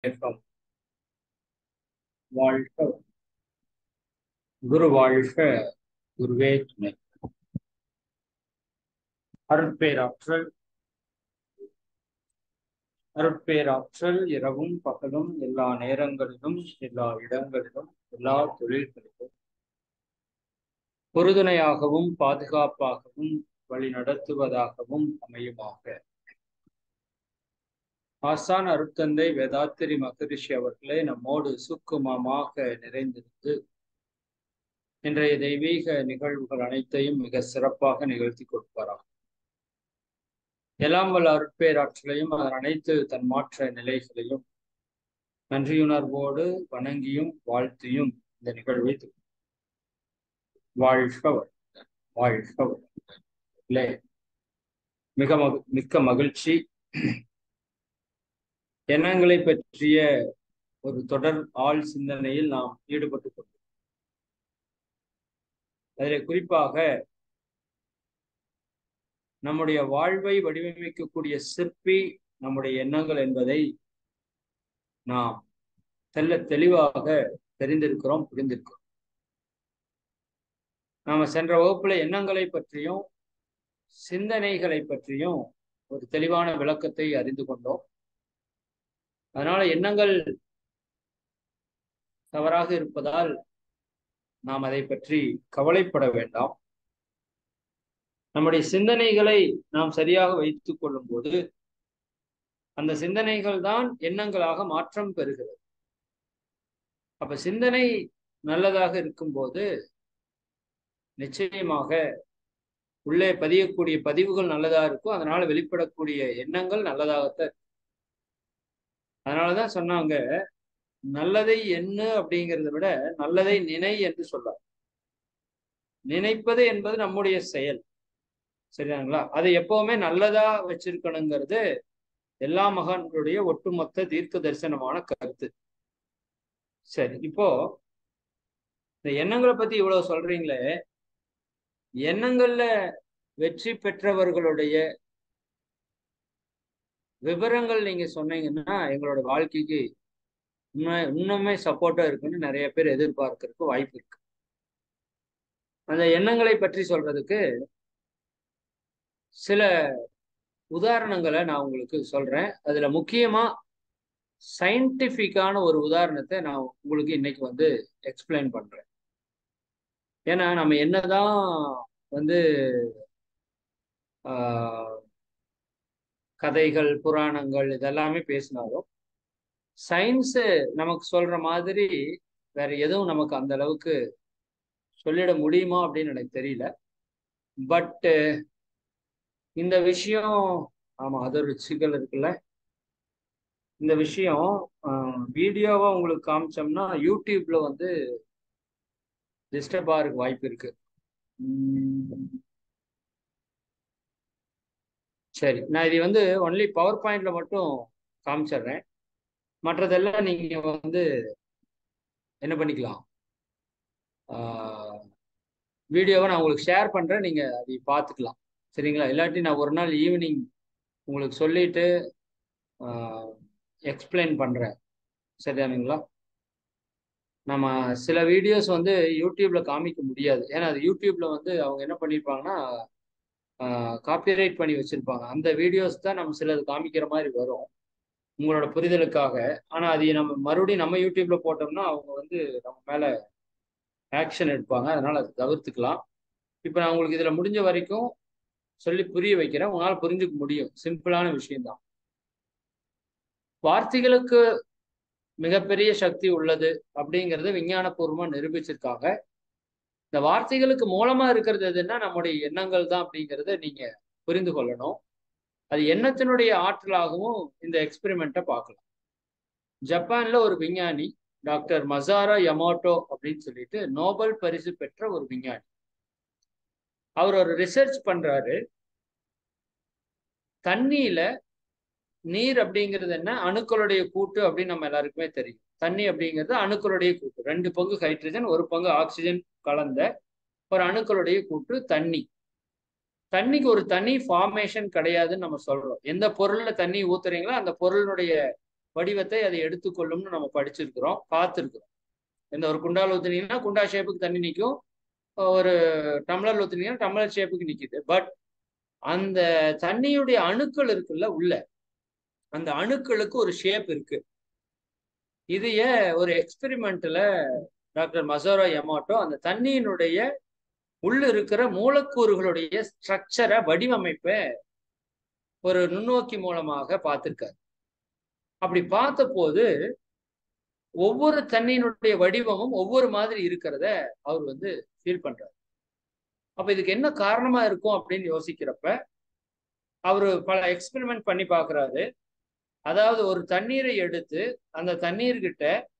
வணக்கம் வாழ்க குரு வாழ்க குருவே துணை அருட்பேராற்றல் அருட்பேராற்றல் இரவும் பகலும் எல்லா நேரங்களிலும் எல்லா இடங்களிலும் எல்லா தொழில்களிலும் உறுதுணையாகவும் பாதுகாப்பாகவும் வழி நடத்துவதாகவும் அமையுமாக ஆசான் அருட்தந்தை வேதாத்திரி மகரிஷி அவர்களே நம்மோடு சுக்குமமாக நிறைந்திருந்து இன்றைய தெய்வீக நிகழ்வுகள் அனைத்தையும் மிக சிறப்பாக நிகழ்த்தி கொடுப்பாராம் எல்லாம் வல்ல அருட்பேராற்றலையும் அதன் அனைத்து தன் மாற்ற நிலைகளையும் நன்றியுணர்வோடு வணங்கியும் வாழ்த்தியும் இந்த நிகழ்வை வாழ்க வாழ்க இல்லே மிக மக மிக்க மகிழ்ச்சி எண்ணங்களை பற்றிய ஒரு தொடர் ஆள் சிந்தனையில் நாம் ஈடுபட்டு கொண்டோம் அதில் குறிப்பாக நம்முடைய வாழ்வை வடிவமைக்கக்கூடிய சிற்பி நம்முடைய எண்ணங்கள் என்பதை நாம் தெல்ல தெளிவாக தெரிந்திருக்கிறோம் புரிந்திருக்கிறோம் நாம சென்ற வகுப்புல எண்ணங்களை பற்றியும் சிந்தனைகளை பற்றியும் ஒரு தெளிவான விளக்கத்தை அறிந்து கொண்டோம் அதனால எண்ணங்கள் தவறாக இருப்பதால் நாம் அதை பற்றி கவலைப்பட வேண்டாம் நம்முடைய சிந்தனைகளை நாம் சரியாக வைத்துக் கொள்ளும் போது அந்த சிந்தனைகள் தான் எண்ணங்களாக மாற்றம் பெறுகிறது அப்ப சிந்தனை நல்லதாக இருக்கும்போது நிச்சயமாக உள்ளே பதியக்கூடிய பதிவுகள் நல்லதா இருக்கும் அதனால வெளிப்படக்கூடிய எண்ணங்கள் நல்லதாகத்தான் இருக்கும் அதனாலதான் சொன்னாங்க நல்லதை என்ன அப்படிங்கிறத விட நல்லதை நினை என்று சொல்றார் நினைப்பது என்பது நம்முடைய செயல் சரியாங்களா அதை எப்பவுமே நல்லதா வச்சிருக்கணுங்கிறது எல்லா மகான்களுடைய ஒட்டுமொத்த தீர்க்க தரிசனமான கருத்து சரி இப்போ இந்த எண்ணங்களை பத்தி இவ்வளவு சொல்றீங்களே எண்ணங்கள்ல வெற்றி பெற்றவர்களுடைய விவரங்கள் நீங்க சொன்னீங்கன்னா எங்களோட வாழ்க்கைக்கு இன்னும் இன்னுமே சப்போர்ட்டா இருக்குன்னு நிறைய பேர் எதிர்பார்க்கறதுக்கு வாய்ப்பு இருக்கு அந்த எண்ணங்களை பற்றி சொல்றதுக்கு சில உதாரணங்களை நான் உங்களுக்கு சொல்றேன் அதுல முக்கியமா சயின்டிபிக்கான ஒரு உதாரணத்தை நான் உங்களுக்கு இன்னைக்கு வந்து எக்ஸ்பிளைன் பண்றேன் ஏன்னா நம்ம என்னதான் வந்து கதைகள் புராணங்கள் இதெல்லாமே பேசினாலும் சயின்ஸு நமக்கு சொல்ற மாதிரி வேற எதுவும் நமக்கு அந்த அளவுக்கு சொல்லிட முடியுமா அப்படின்னு எனக்கு தெரியல பட்டு இந்த விஷயம் ஆமா அது ஒரு சிக்கல் இருக்குல்ல இந்த விஷயம் வீடியோவா உங்களுக்கு காமிச்சோம்னா யூடியூப்ல வந்து டிஸ்டர்ப் ஆகிறதுக்கு வாய்ப்பு இருக்கு சரி நான் இது வந்து ஒன்லி பவர் பாயிண்ட்ல மட்டும் காமிச்சிடுறேன் மற்றதெல்லாம் நீங்க வந்து என்ன பண்ணிக்கலாம் வீடியோவை நான் உங்களுக்கு ஷேர் பண்றேன் நீங்க அதை பார்த்துக்கலாம் சரிங்களா இல்லாட்டி நான் ஒரு நாள் ஈவினிங் உங்களுக்கு சொல்லிட்டு எக்ஸ்பிளைன் பண்றேன் சரியானுங்களா நம்ம சில வீடியோஸ் வந்து யூடியூப்ல காமிக்க முடியாது ஏன்னா அது யூடியூப்ல வந்து அவங்க என்ன பண்ணியிருப்பாங்கன்னா காப்பிரைட் பண்ணி வச்சிருப்பாங்க அந்த வீடியோஸ் தான் நம்ம சிலது காமிக்கிற மாதிரி வரும் உங்களோட புரிதலுக்காக ஆனா அது நம்ம மறுபடியும் நம்ம யூடியூப்ல போட்டோம்னா அவங்க வந்து நம்ம மேல ஆக்ஷன் எடுப்பாங்க அதனால அது தவிர்த்துக்கலாம் இப்போ நான் உங்களுக்கு இதுல முடிஞ்ச வரைக்கும் சொல்லி புரிய வைக்கிறேன் உங்களால் புரிஞ்சுக்க முடியும் சிம்பிளான விஷயம்தான் வார்த்தைகளுக்கு மிகப்பெரிய சக்தி உள்ளது அப்படிங்கிறத விஞ்ஞானபூர்வமா நிரூபிச்சிருக்காங்க இந்த வார்த்தைகளுக்கு மூலமா இருக்கிறது எதுன்னா நம்முடைய எண்ணங்கள் தான் அப்படிங்கிறத நீங்க புரிந்து கொள்ளணும் அது எண்ணத்தினுடைய ஆற்றலாகவும் இந்த எக்ஸ்பெரிமெண்ட்டை பார்க்கலாம் ஜப்பான்ல ஒரு விஞ்ஞானி டாக்டர் மசாரா யமோட்டோ அப்படின்னு சொல்லிட்டு நோபல் பரிசு பெற்ற ஒரு விஞ்ஞானி அவர் ஒரு ரிசர்ச் பண்றாரு தண்ணியில நீர் அப்படிங்கிறது என்ன அணுக்களுடைய கூட்டு அப்படின்னு நம்ம எல்லாருக்குமே தெரியும் தண்ணி அப்படிங்கிறது அணுக்களுடைய கூட்டு ரெண்டு பங்கு ஹைட்ரஜன் ஒரு பங்கு ஆக்சிஜன் கலந்த ஒரு அணுக்களுடைய கூட்டு தண்ணி தண்ணிக்கு ஒரு தனி ஃபார்மேஷன் கிடையாதுன்னு நம்ம சொல்றோம் எந்த பொருள்ல தண்ணி ஊத்துறீங்களோ அந்த பொருளினுடைய வடிவத்தை அதை எடுத்துக்கொள்ளும்னு நம்ம படிச்சிருக்கிறோம் பார்த்துருக்குறோம் இந்த ஒரு குண்டால் ஊத்துனீங்கன்னா குண்டா ஷேப்புக்கு தண்ணி நிற்கும் ஒரு டம்ளர் ஊத்துனீங்கன்னா டம்ளர் ஷேப்புக்கு நிற்குது பட் அந்த தண்ணியுடைய அணுக்கள் இருக்குல்ல உள்ள அந்த அணுக்களுக்கு ஒரு ஷேப் இருக்கு இதைய ஒரு எக்ஸ்பெரிமெண்ட்ல டாக்டர் மசோரோ எமாட்டோ அந்த தண்ணியினுடைய உள்ள இருக்கிற மூலக்கூறுகளுடைய ஸ்ட்ரக்சரை வடிவமைப்பை ஒரு நுண்ணோக்கி மூலமாக பார்த்திருக்காரு அப்படி பார்த்த போது ஒவ்வொரு தண்ணியினுடைய வடிவமும் ஒவ்வொரு மாதிரி இருக்கிறத அவர் வந்து ஃபீல் பண்றாரு அப்ப இதுக்கு என்ன காரணமா இருக்கும் அப்படின்னு யோசிக்கிறப்ப அவரு பல எக்ஸ்பெரிமெண்ட் பண்ணி பார்க்கறாரு அதாவது ஒரு தண்ணீரை எடுத்து அந்த தண்ணீர்கிட்ட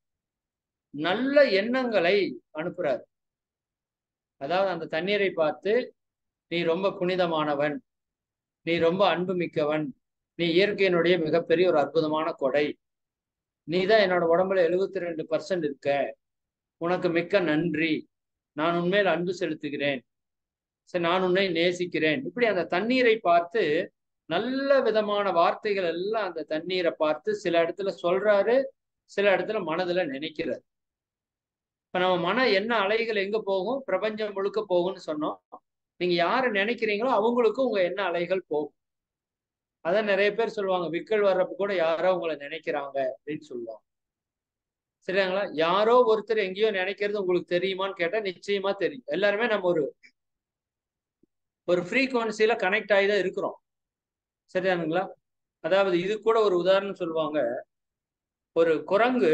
நல்ல எண்ணங்களை அனுப்புறாரு அதாவது அந்த தண்ணீரை பார்த்து நீ ரொம்ப புனிதமானவன் நீ ரொம்ப அன்பு மிக்கவன் நீ இயற்கையினுடைய மிகப்பெரிய ஒரு அற்புதமான கொடை நீ தான் என்னோட உடம்புல எழுபத்தி ரெண்டு பர்சன்ட் இருக்க உனக்கு மிக்க நன்றி நான் உண்மையில் அன்பு செலுத்துகிறேன் சரி நான் உன்னை நேசிக்கிறேன் இப்படி அந்த தண்ணீரை பார்த்து நல்ல விதமான வார்த்தைகள் எல்லாம் அந்த தண்ணீரை பார்த்து சில இடத்துல சொல்றாரு சில இடத்துல மனதுல நினைக்கிறார் இப்ப நம்ம மன என்ன அலைகள் எங்க போகும் பிரபஞ்சம் முழுக்க போகும்னு சொன்னோம் நீங்க யாரை நினைக்கிறீங்களோ அவங்களுக்கும் உங்க என்ன அலைகள் போகும் அதான் நிறைய பேர் சொல்லுவாங்க விக்கல் வர்றப்ப கூட யாரோ உங்களை நினைக்கிறாங்க அப்படின்னு சொல்லுவாங்க சரிங்களா யாரோ ஒருத்தர் எங்கேயோ நினைக்கிறது உங்களுக்கு தெரியுமான்னு கேட்டா நிச்சயமா தெரியும் எல்லாருமே நம்ம ஒரு ஒரு ஃப்ரீக்குவன்சியில கனெக்ட் ஆகி தான் இருக்கிறோம் சரிதானுங்களா அதாவது இது கூட ஒரு உதாரணம் சொல்லுவாங்க ஒரு குரங்கு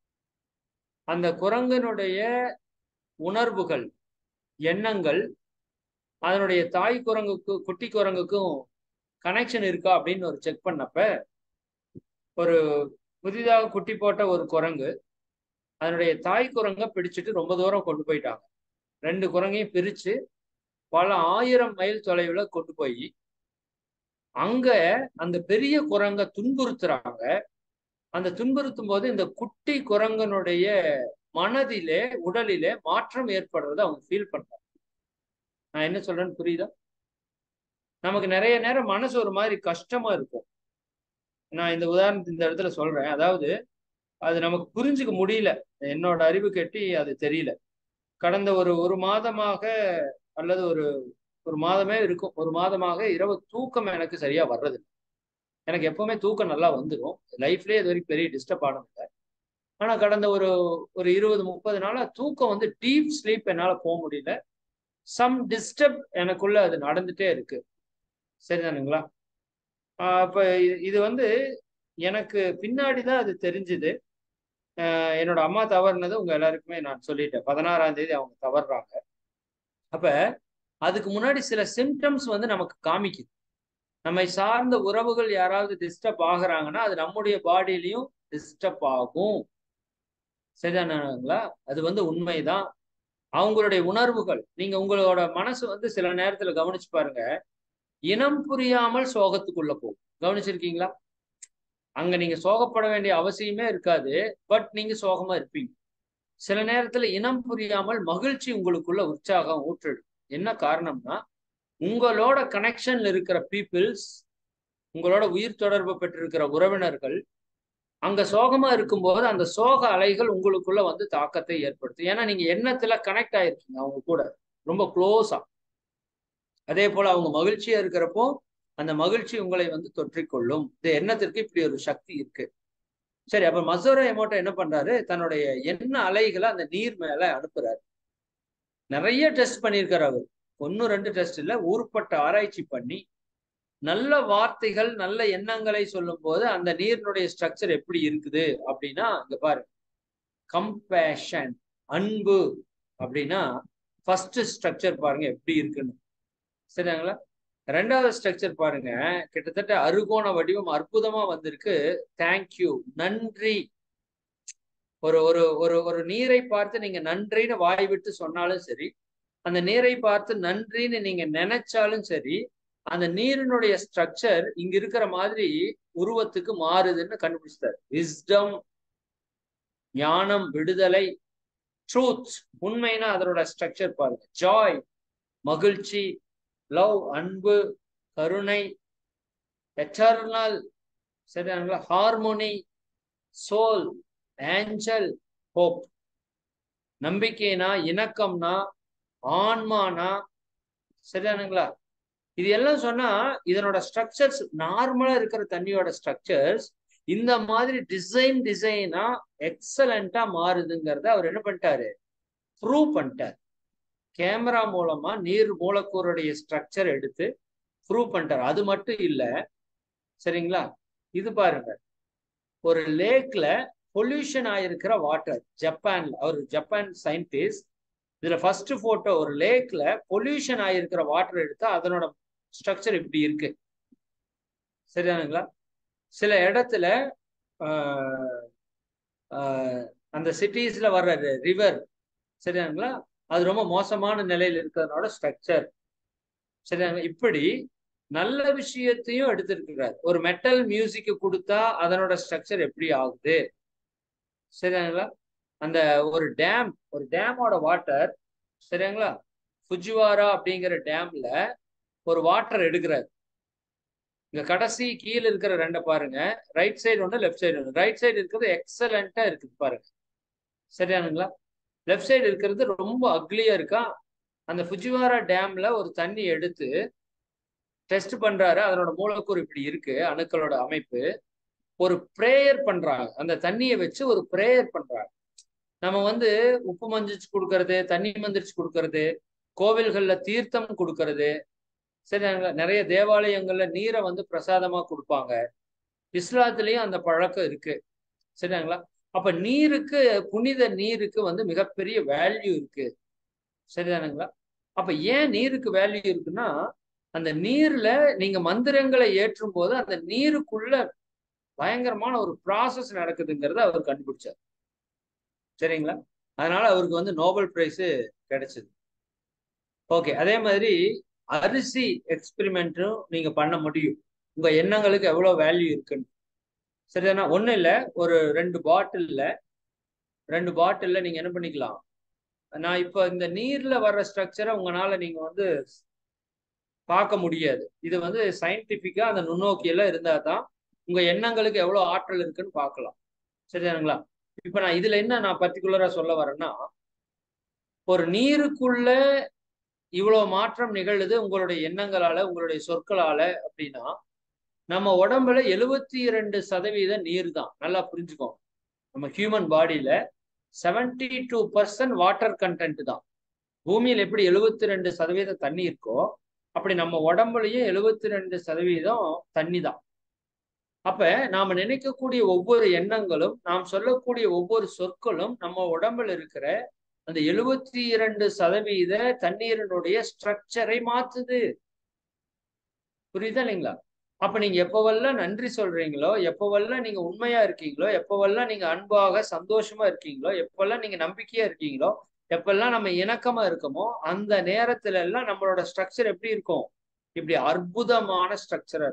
அந்த குரங்கனுடைய உணர்வுகள் எண்ணங்கள் அதனுடைய தாய் குரங்குக்கு குட்டி குரங்குக்கும் கனெக்ஷன் இருக்கா அப்படின்னு ஒரு செக் பண்ணப்ப ஒரு புதிதாக குட்டி போட்ட ஒரு குரங்கு அதனுடைய தாய் குரங்க பிடிச்சிட்டு ரொம்ப தூரம் கொண்டு போயிட்டாங்க ரெண்டு குரங்கையும் பிரிச்சு பல ஆயிரம் மைல் தொலைவுல கொண்டு போய் அங்க அந்த பெரிய குரங்க துன்புறுத்துறாங்க அந்த துன்புறுத்தும் போது இந்த குட்டி குரங்கனுடைய மனதிலே உடலிலே மாற்றம் ஏற்படுறத அவங்க ஃபீல் பண்றாங்க நான் என்ன சொல்றேன்னு புரியுதா நமக்கு நிறைய நேரம் மனசு ஒரு மாதிரி கஷ்டமா இருக்கும் நான் இந்த உதாரணத்தை இந்த இடத்துல சொல்றேன் அதாவது அது நமக்கு புரிஞ்சுக்க முடியல என்னோட அறிவு கெட்டி அது தெரியல கடந்த ஒரு ஒரு மாதமாக அல்லது ஒரு ஒரு மாதமே இருக்கும் ஒரு மாதமாக இரவு தூக்கம் எனக்கு சரியா வர்றது எனக்கு எப்பவுமே தூக்கம் நல்லா வந்துடும் லைஃப்லேயே இது வரைக்கும் பெரிய டிஸ்டர்ப் ஆனதில்லை ஆனா கடந்த ஒரு ஒரு இருபது முப்பது நாளா தூக்கம் வந்து டீப் ஸ்லீப் என்னால போக முடியல சம் டிஸ்டர்ப் எனக்குள்ள அது நடந்துட்டே இருக்கு சரிதானுங்களா அப்ப இது வந்து எனக்கு பின்னாடி தான் அது தெரிஞ்சுது என்னோட அம்மா தவறுனது உங்க எல்லாருக்குமே நான் சொல்லிட்டேன் பதினாறாம் தேதி அவங்க தவறுறாங்க அப்ப அதுக்கு முன்னாடி சில சிம்டம்ஸ் வந்து நமக்கு காமிக்குது நம்மை சார்ந்த உறவுகள் யாராவது டிஸ்டர்ப் ஆகுறாங்கன்னா அது நம்முடைய பாடியிலையும் டிஸ்டர்ப் ஆகும் சரிதானுங்களா அது வந்து உண்மைதான் அவங்களுடைய உணர்வுகள் நீங்க உங்களோட மனசு வந்து சில நேரத்துல கவனிச்சு பாருங்க இனம் புரியாமல் சோகத்துக்குள்ள போகும் கவனிச்சிருக்கீங்களா அங்க நீங்க சோகப்பட வேண்டிய அவசியமே இருக்காது பட் நீங்க சோகமா இருப்பீங்க சில நேரத்துல இனம் புரியாமல் மகிழ்ச்சி உங்களுக்குள்ள உற்சாகம் ஊற்றிடும் என்ன காரணம்னா உங்களோட கனெக்ஷன்ல இருக்கிற பீப்புள்ஸ் உங்களோட உயிர் தொடர்பு பெற்றிருக்கிற உறவினர்கள் அங்க சோகமா இருக்கும்போது அந்த சோக அலைகள் உங்களுக்குள்ள வந்து தாக்கத்தை ஏற்படுத்தும் ஏன்னா நீங்க எண்ணத்துல கனெக்ட் ஆயிருக்கீங்க அவங்க கூட ரொம்ப க்ளோஸா அதே போல அவங்க மகிழ்ச்சியா இருக்கிறப்போ அந்த மகிழ்ச்சி உங்களை வந்து தொற்றிக்கொள்ளும் இந்த எண்ணத்திற்கு இப்படி ஒரு சக்தி இருக்கு சரி அப்ப மசோரோ எமோட்டோ என்ன பண்றாரு தன்னுடைய எண்ண அலைகளை அந்த நீர் மேல அனுப்புறாரு நிறைய டெஸ்ட் பண்ணியிருக்காரு அவர் ஒன்னும் ரெண்டு டெஸ்ட் இல்ல ஊர்பட்ட ஆராய்ச்சி பண்ணி நல்ல வார்த்தைகள் நல்ல எண்ணங்களை சொல்லும் போது அந்த நீரினுடைய ஸ்ட்ரக்சர் எப்படி இருக்குது அப்படின்னா இங்க பாரு கம்பேஷன் அன்பு அப்படின்னா ஃபர்ஸ்ட் ஸ்ட்ரக்சர் பாருங்க எப்படி இருக்குன்னு சரிங்களா ரெண்டாவது ஸ்ட்ரக்சர் பாருங்க கிட்டத்தட்ட அறுகோண வடிவம் அற்புதமா வந்திருக்கு தேங்க்யூ நன்றி ஒரு ஒரு ஒரு ஒரு நீரை பார்த்து நீங்க நன்றின்னு வாய் விட்டு சொன்னாலும் சரி அந்த நீரை பார்த்து நன்றின்னு நீங்க நினைச்சாலும் சரி அந்த நீரினுடைய ஸ்ட்ரக்சர் இங்க இருக்கிற மாதிரி உருவத்துக்கு மாறுதுன்னு கண்டுபிடிச்சிட்டார் விஸ்டம் ஞானம் விடுதலை ட்ரூத் உண்மைனா அதனோட ஸ்ட்ரக்சர் பாருங்க ஜாய் மகிழ்ச்சி லவ் அன்பு கருணை எட்டர்னல் சரிங்களா ஹார்மோனி சோல் ஏஞ்சல் ஹோப் நம்பிக்கைனா இணக்கம்னா ஆன்மானா சரிதானுங்களா இது எல்லாம் சொன்னா இதனோட ஸ்ட்ரக்சர்ஸ் நார்மலா இருக்கிற தண்ணியோட ஸ்ட்ரக்சர்ஸ் இந்த மாதிரி டிசைன் டிசைனா எக்ஸலண்டா மாறுதுங்கிறத அவர் என்ன பண்ணிட்டாரு ப்ரூவ் பண்ணிட்டார் கேமரா மூலமா நீர் மூலக்கூறுடைய ஸ்ட்ரக்சர் எடுத்து ப்ரூவ் பண்ணிட்டார் அது மட்டும் இல்ல சரிங்களா இது பாருங்க ஒரு லேக்ல பொல்யூஷன் ஆயிருக்கிற வாட்டர் ஜப்பான்ல அவர் ஜப்பான் சயின்டிஸ்ட் இதுல ஃபர்ஸ்ட் போட்டோ ஒரு லேக்ல பொல்யூஷன் ஆயிருக்கிற வாட்டர் எடுத்தா அதனோட ஸ்ட்ரக்சர் இப்படி இருக்கு சரிதானுங்களா சில இடத்துல அந்த சிட்டிஸ்ல வர்ற ரிவர் சரிதானுங்களா அது ரொம்ப மோசமான நிலையில் இருக்கிறதுனோட ஸ்ட்ரக்சர் சரிதாங்க இப்படி நல்ல விஷயத்தையும் எடுத்திருக்கிறார் ஒரு மெட்டல் மியூசிக்கு கொடுத்தா அதனோட ஸ்ட்ரக்சர் எப்படி ஆகுது சரிங்களா அந்த ஒரு டேம் ஒரு டேமோட வாட்டர் சரிங்களா ஃபுஜிவாரா அப்படிங்கிற டேம்ல ஒரு வாட்டர் எடுக்கிறார் இங்க கடைசி கீழே இருக்கிற ரெண்டை பாருங்க ரைட் சைடு ஒன்று லெஃப்ட் சைடு ஒன்று ரைட் சைடு இருக்கிறது எக்ஸலண்டா இருக்குது பாருங்க சரியானுங்களா லெஃப்ட் சைடு இருக்கிறது ரொம்ப அக்லியா இருக்கா அந்த ஃபுஜிவாரா டேம்ல ஒரு தண்ணி எடுத்து டெஸ்ட் பண்றாரு அதனோட மூலக்கூறு இப்படி இருக்கு அணுக்களோட அமைப்பு ஒரு ப்ரேயர் பண்றாங்க அந்த தண்ணியை வச்சு ஒரு ப்ரேயர் பண்றாங்க நம்ம வந்து உப்பு மந்திரிச்சு கொடுக்கறது தண்ணி மந்திரிச்சு கொடுக்கறது கோவில்கள்ல தீர்த்தம் கொடுக்கறது சரிங்களா நிறைய தேவாலயங்கள்ல நீரை வந்து பிரசாதமா கொடுப்பாங்க இஸ்லாத்துலயும் அந்த பழக்கம் இருக்கு சரிங்களா அப்ப நீருக்கு புனித நீருக்கு வந்து மிகப்பெரிய வேல்யூ இருக்கு சரிதானுங்களா அப்ப ஏன் நீருக்கு வேல்யூ இருக்குன்னா அந்த நீர்ல நீங்க மந்திரங்களை ஏற்றும் போது அந்த நீருக்குள்ள பயங்கரமான ஒரு ப்ராசஸ் நடக்குதுங்கிறத அவர் கண்டுபிடிச்சார் சரிங்களா அதனால அவருக்கு வந்து நோபல் பிரைஸ் கிடைச்சது ஓகே அதே மாதிரி அரிசி எக்ஸ்பெரிமெண்ட்டும் நீங்க பண்ண முடியும் உங்க எண்ணங்களுக்கு எவ்வளவு வேல்யூ இருக்குன்னு சரிதானா ஒன்றும் இல்லை ஒரு ரெண்டு பாட்டில்ல ரெண்டு பாட்டில்ல நீங்க என்ன பண்ணிக்கலாம் நான் இப்போ இந்த நீர்ல வர்ற ஸ்ட்ரக்சரை உங்களால நீங்க வந்து பார்க்க முடியாது இது வந்து சயின்டிபிக்கா அந்த நுண்ணோக்கியில இருந்தா தான் உங்க எண்ணங்களுக்கு எவ்வளவு ஆற்றல் இருக்குன்னு பார்க்கலாம் சரிதானுங்களா இப்ப நான் இதுல என்ன நான் பர்டிகுலரா சொல்ல வரேன்னா ஒரு நீருக்குள்ள இவ்வளவு மாற்றம் நிகழுது உங்களுடைய எண்ணங்களால உங்களுடைய சொற்களால அப்படின்னா நம்ம உடம்புல எழுபத்தி இரண்டு சதவீத நீர் தான் நல்லா புரிஞ்சுக்கோங்க நம்ம ஹியூமன் பாடியில seventy two percent water content தான் பூமியில் எப்படி எழுபத்தி ரெண்டு சதவீதம் தண்ணி இருக்கோ அப்படி நம்ம உடம்புலயும் எழுபத்தி ரெண்டு சதவீதம் தண்ணி தான் அப்ப நாம நினைக்கக்கூடிய ஒவ்வொரு எண்ணங்களும் நாம் சொல்லக்கூடிய ஒவ்வொரு சொற்களும் நம்ம உடம்புல இருக்கிற அந்த எழுபத்தி இரண்டு சதவீத தண்ணீரினுடைய ஸ்ட்ரக்சரை மாத்துது புரியுதா இல்லைங்களா அப்ப நீங்க எப்பவெல்லாம் நன்றி சொல்றீங்களோ எப்பவெல்லாம் நீங்க உண்மையா இருக்கீங்களோ எப்பவெல்லாம் நீங்க அன்பாக சந்தோஷமா இருக்கீங்களோ எப்பெல்லாம் நீங்க நம்பிக்கையா இருக்கீங்களோ எப்பெல்லாம் நம்ம இணக்கமா இருக்கோமோ அந்த நேரத்துல எல்லாம் நம்மளோட ஸ்ட்ரக்சர் எப்படி இருக்கும் இப்படி அற்புதமான ஸ்ட்ரக்சர்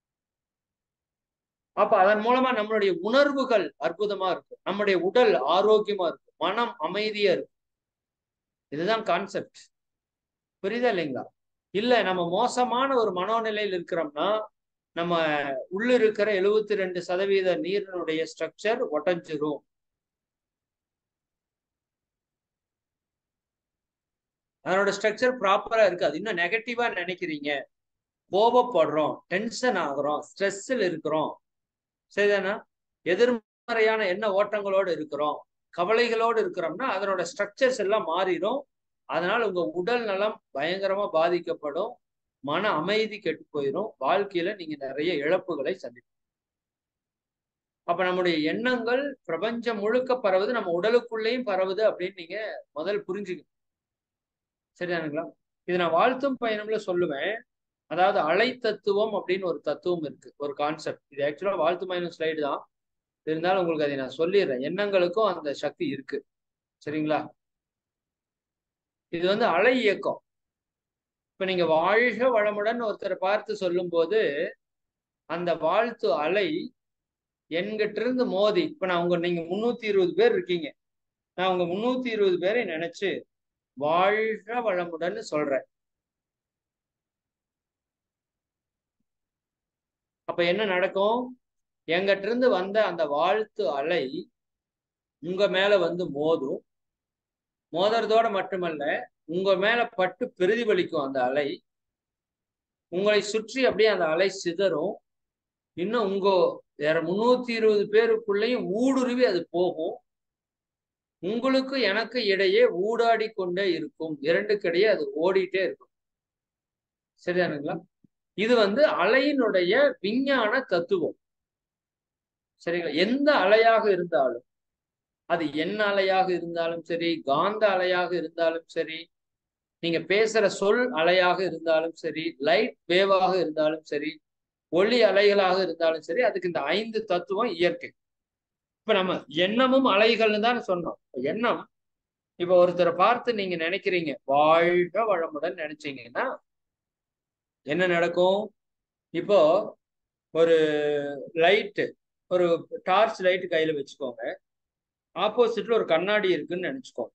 அப்ப அதன் மூலமா நம்மளுடைய உணர்வுகள் அற்புதமா இருக்கும் நம்முடைய உடல் ஆரோக்கியமா இருக்கும் மனம் அமைதியா இருக்கும் இதுதான் கான்செப்ட் புரியுதா இல்லைங்களா இல்ல நம்ம மோசமான ஒரு மனோநிலையில் இருக்கிறோம்னா நம்ம உள்ள இருக்கிற எழுபத்தி ரெண்டு சதவீத நீரினுடைய ஸ்ட்ரக்சர் ஒட்டஞ்சிரும் அதனோட ஸ்ட்ரக்சர் ப்ராப்பரா இருக்காது இன்னும் நெகட்டிவா நினைக்கிறீங்க கோபப்படுறோம் டென்ஷன் ஆகுறோம் ஸ்ட்ரெஸ்ஸில் இருக்கிறோம் சரிதானா எதிர்மறையான எண்ண ஓட்டங்களோடு இருக்கிறோம் கவலைகளோடு இருக்கிறோம்னா அதனோட ஸ்ட்ரக்சர்ஸ் எல்லாம் மாறிடும் அதனால உங்க உடல் நலம் பயங்கரமா பாதிக்கப்படும் மன அமைதி கெட்டு போயிடும் வாழ்க்கையில நீங்க நிறைய இழப்புகளை சந்திப்பீங்க அப்ப நம்முடைய எண்ணங்கள் பிரபஞ்சம் முழுக்க பரவுது நம்ம உடலுக்குள்ளேயும் பரவுது அப்படின்னு நீங்க முதல் புரிஞ்சுக்கணும் சரிதானுங்களா இது நான் வாழ்த்தும் பயணம்ல சொல்லுவேன் அதாவது அலை தத்துவம் அப்படின்னு ஒரு தத்துவம் இருக்கு ஒரு கான்செப்ட் இது ஆக்சுவலா வாழ்த்து பயணம் ஸ்லைடு தான் இருந்தாலும் உங்களுக்கு அதை நான் சொல்லிடுறேன் எண்ணங்களுக்கும் அந்த சக்தி இருக்கு சரிங்களா இது வந்து அலை இயக்கம் இப்ப நீங்க வாழ்க வளமுடன் ஒருத்தரை பார்த்து சொல்லும் போது அந்த வாழ்த்து அலை என்கிட்ட இருந்து மோதி இப்ப நான் உங்க நீங்க முன்னூத்தி இருபது பேர் இருக்கீங்க நான் உங்க முன்னூத்தி இருபது பேரை நினைச்சு வாழ்க வளமுடன் சொல்றேன் அப்ப என்ன நடக்கும் எங்கிட்ட இருந்து வந்த அந்த வாழ்த்து அலை உங்க மேல வந்து மோதும் மோதுறதோட மட்டுமல்ல உங்க மேல பட்டு பிரதிபலிக்கும் அந்த அலை உங்களை சுற்றி அப்படியே அந்த அலை சிதறும் இன்னும் உங்க வேற முன்னூத்தி இருபது பேருக்குள்ளேயும் ஊடுருவி அது போகும் உங்களுக்கு எனக்கு இடையே ஊடாடி கொண்டே இருக்கும் இரண்டுக்கிடையே அது ஓடிட்டே இருக்கும் சரிதானுங்களா இது வந்து அலையினுடைய விஞ்ஞான தத்துவம் சரிங்களா எந்த அலையாக இருந்தாலும் அது என்ன அலையாக இருந்தாலும் சரி காந்த அலையாக இருந்தாலும் சரி நீங்க பேசுற சொல் அலையாக இருந்தாலும் சரி லைட் வேவாக இருந்தாலும் சரி ஒளி அலைகளாக இருந்தாலும் சரி அதுக்கு இந்த ஐந்து தத்துவம் இயற்கை இப்ப நம்ம எண்ணமும் அலைகள்னு தான் சொன்னோம் எண்ணம் இப்ப ஒருத்தரை பார்த்து நீங்க நினைக்கிறீங்க வாழ்க வளமுடன் நினைச்சீங்கன்னா என்ன நடக்கும் இப்போ ஒரு லைட்டு ஒரு டார்ச் லைட் கையில வச்சுக்கோங்க ஆப்போசிட்ல ஒரு கண்ணாடி இருக்குன்னு நினைச்சுக்கோங்க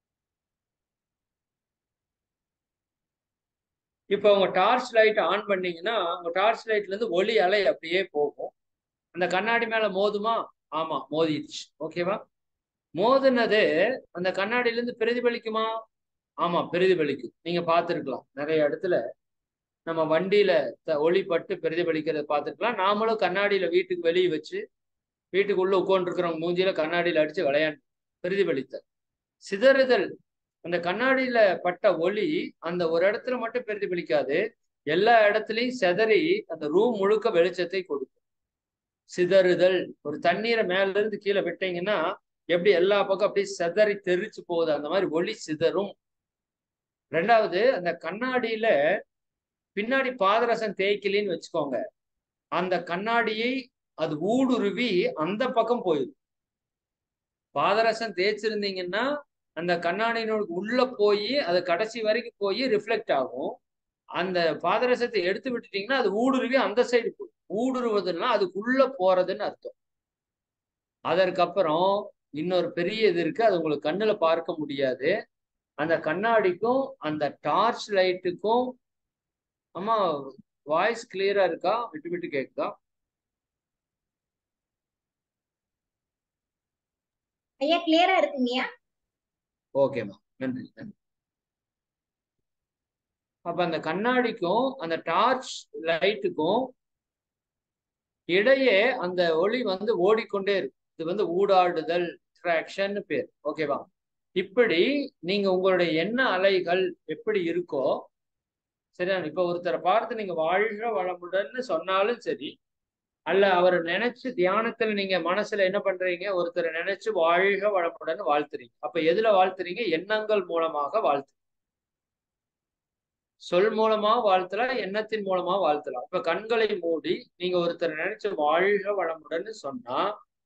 இப்போ உங்க டார்ச் லைட் ஆன் பண்ணீங்கன்னா உங்க டார்ச் லைட்ல இருந்து ஒளி அலை அப்படியே போகும் அந்த கண்ணாடி மேல மோதுமா ஆமா மோதிடுச்சு ஓகேவா மோதுனது அந்த கண்ணாடியில இருந்து பிரதிபலிக்குமா ஆமா பிரதிபலிக்கும் நீங்க பார்த்துருக்கலாம் நிறைய இடத்துல நம்ம வண்டியில ஒளி பட்டு பிரதிபலிக்கிறத பார்த்துருக்கலாம் நாமளும் கண்ணாடியில வீட்டுக்கு வெளியே வச்சு வீட்டுக்கு உள்ள உட்காந்துருக்கிறவங்க மூஞ்சியில கண்ணாடியில அடிச்சு விளையாண்டு பிரதிபலித்த சிதறுதல் அந்த கண்ணாடியில பட்ட ஒளி அந்த ஒரு இடத்துல மட்டும் பிரதிபலிக்காது எல்லா இடத்துலையும் செதறி அந்த ரூம் முழுக்க வெளிச்சத்தை கொடுக்கும் சிதறுதல் ஒரு தண்ணீரை மேல இருந்து கீழே விட்டீங்கன்னா எப்படி எல்லா பக்கம் அப்படியே செதறி தெரிச்சு போகுது அந்த மாதிரி ஒளி சிதறும் ரெண்டாவது அந்த கண்ணாடியில பின்னாடி பாதரசம் தேய்க்கலின்னு வச்சுக்கோங்க அந்த கண்ணாடியை அது ஊடுருவி அந்த பக்கம் போயிடும் பாதரசம் தேய்ச்சிருந்தீங்கன்னா அந்த கண்ணாடியினோட உள்ள போய் அது கடைசி வரைக்கும் போய் ரிஃப்ளெக்ட் ஆகும் அந்த பாதரசத்தை எடுத்து விட்டுட்டீங்கன்னா அது ஊடுருவி அந்த சைடு போய் ஊடுருவதுன்னா அதுக்குள்ள போறதுன்னு அர்த்தம் அதற்கப்புறம் இன்னொரு பெரிய இது இருக்கு அது உங்களுக்கு கண்ணுல பார்க்க முடியாது அந்த கண்ணாடிக்கும் அந்த டார்ச் லைட்டுக்கும் ஆமா வாய்ஸ் கிளியரா இருக்கா விட்டு விட்டு கேக்குதா ஐயா கிளியரா இருக்குங்கய்யா ஓகேம்மா நன்றி நன்றி அப்ப அந்த கண்ணாடிக்கும் அந்த டார்ச் லைட்டுக்கும் இடையே அந்த ஒளி வந்து ஓடிக்கொண்டே இருக்கு இது வந்து ஊடாடுதல் இன்ட்ராக்ஷன் பேர் ஓகேவா இப்படி நீங்க உங்களுடைய எண்ண அலைகள் எப்படி இருக்கோ சரியா இப்ப ஒருத்தரை பார்த்து நீங்க வாழ்க வளமுடன்னு சொன்னாலும் சரி அல்ல அவரை நினைச்சு தியானத்துல நீங்க மனசுல என்ன பண்றீங்க ஒருத்தரை நினைச்சு வாழ்க வளமுடன் வாழ்த்துறீங்க அப்ப எதுல வாழ்த்துறீங்க எண்ணங்கள் மூலமாக வாழ்த்து சொல் மூலமா வாழ்த்தலாம் எண்ணத்தின் மூலமா வாழ்த்தலாம் இப்ப கண்களை மூடி நீங்க ஒருத்தரை நினைச்சு வாழ்க வளமுடன் சொன்னா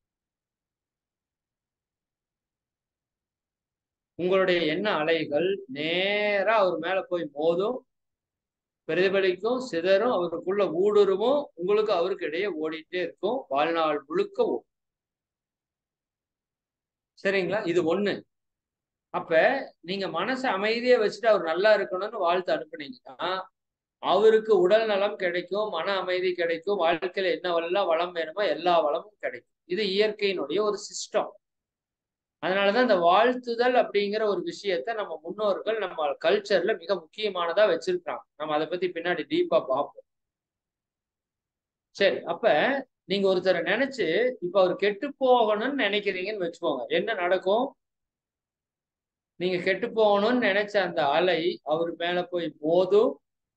உங்களுடைய எண்ண அலைகள் நேரா அவர் மேல போய் மோதும் பிரதிபலிக்கும் சிதறும் அவருக்குள்ள ஊடுருவும் உங்களுக்கு அவருக்கு இடையே ஓடிட்டே இருக்கும் வாழ்நாள் முழுக்க ஓடும் சரிங்களா இது ஒண்ணு அப்ப நீங்க மனசை அமைதியா வச்சுட்டு அவர் நல்லா இருக்கணும்னு வாழ்த்து அனுப்புனீங்கன்னா அவருக்கு உடல் நலம் கிடைக்கும் மன அமைதி கிடைக்கும் வாழ்க்கையில என்ன எல்லாம் வளம் வேணுமோ எல்லா வளமும் கிடைக்கும் இது இயற்கையினுடைய ஒரு சிஸ்டம் அதனாலதான் இந்த வாழ்த்துதல் அப்படிங்கிற ஒரு விஷயத்த நம்ம முன்னோர்கள் நம்ம கல்ச்சர்ல மிக முக்கியமானதா வச்சிருக்காங்க நம்ம அதை பத்தி பின்னாடி டீப்பா பார்ப்போம் சரி அப்ப நீங்க ஒருத்தரை நினைச்சு இப்ப அவர் கெட்டு போகணும்னு நினைக்கிறீங்கன்னு வச்சுக்கோங்க என்ன நடக்கும் நீங்க கெட்டு போகணும்னு நினைச்ச அந்த அலை அவர் மேல போய் மோதும்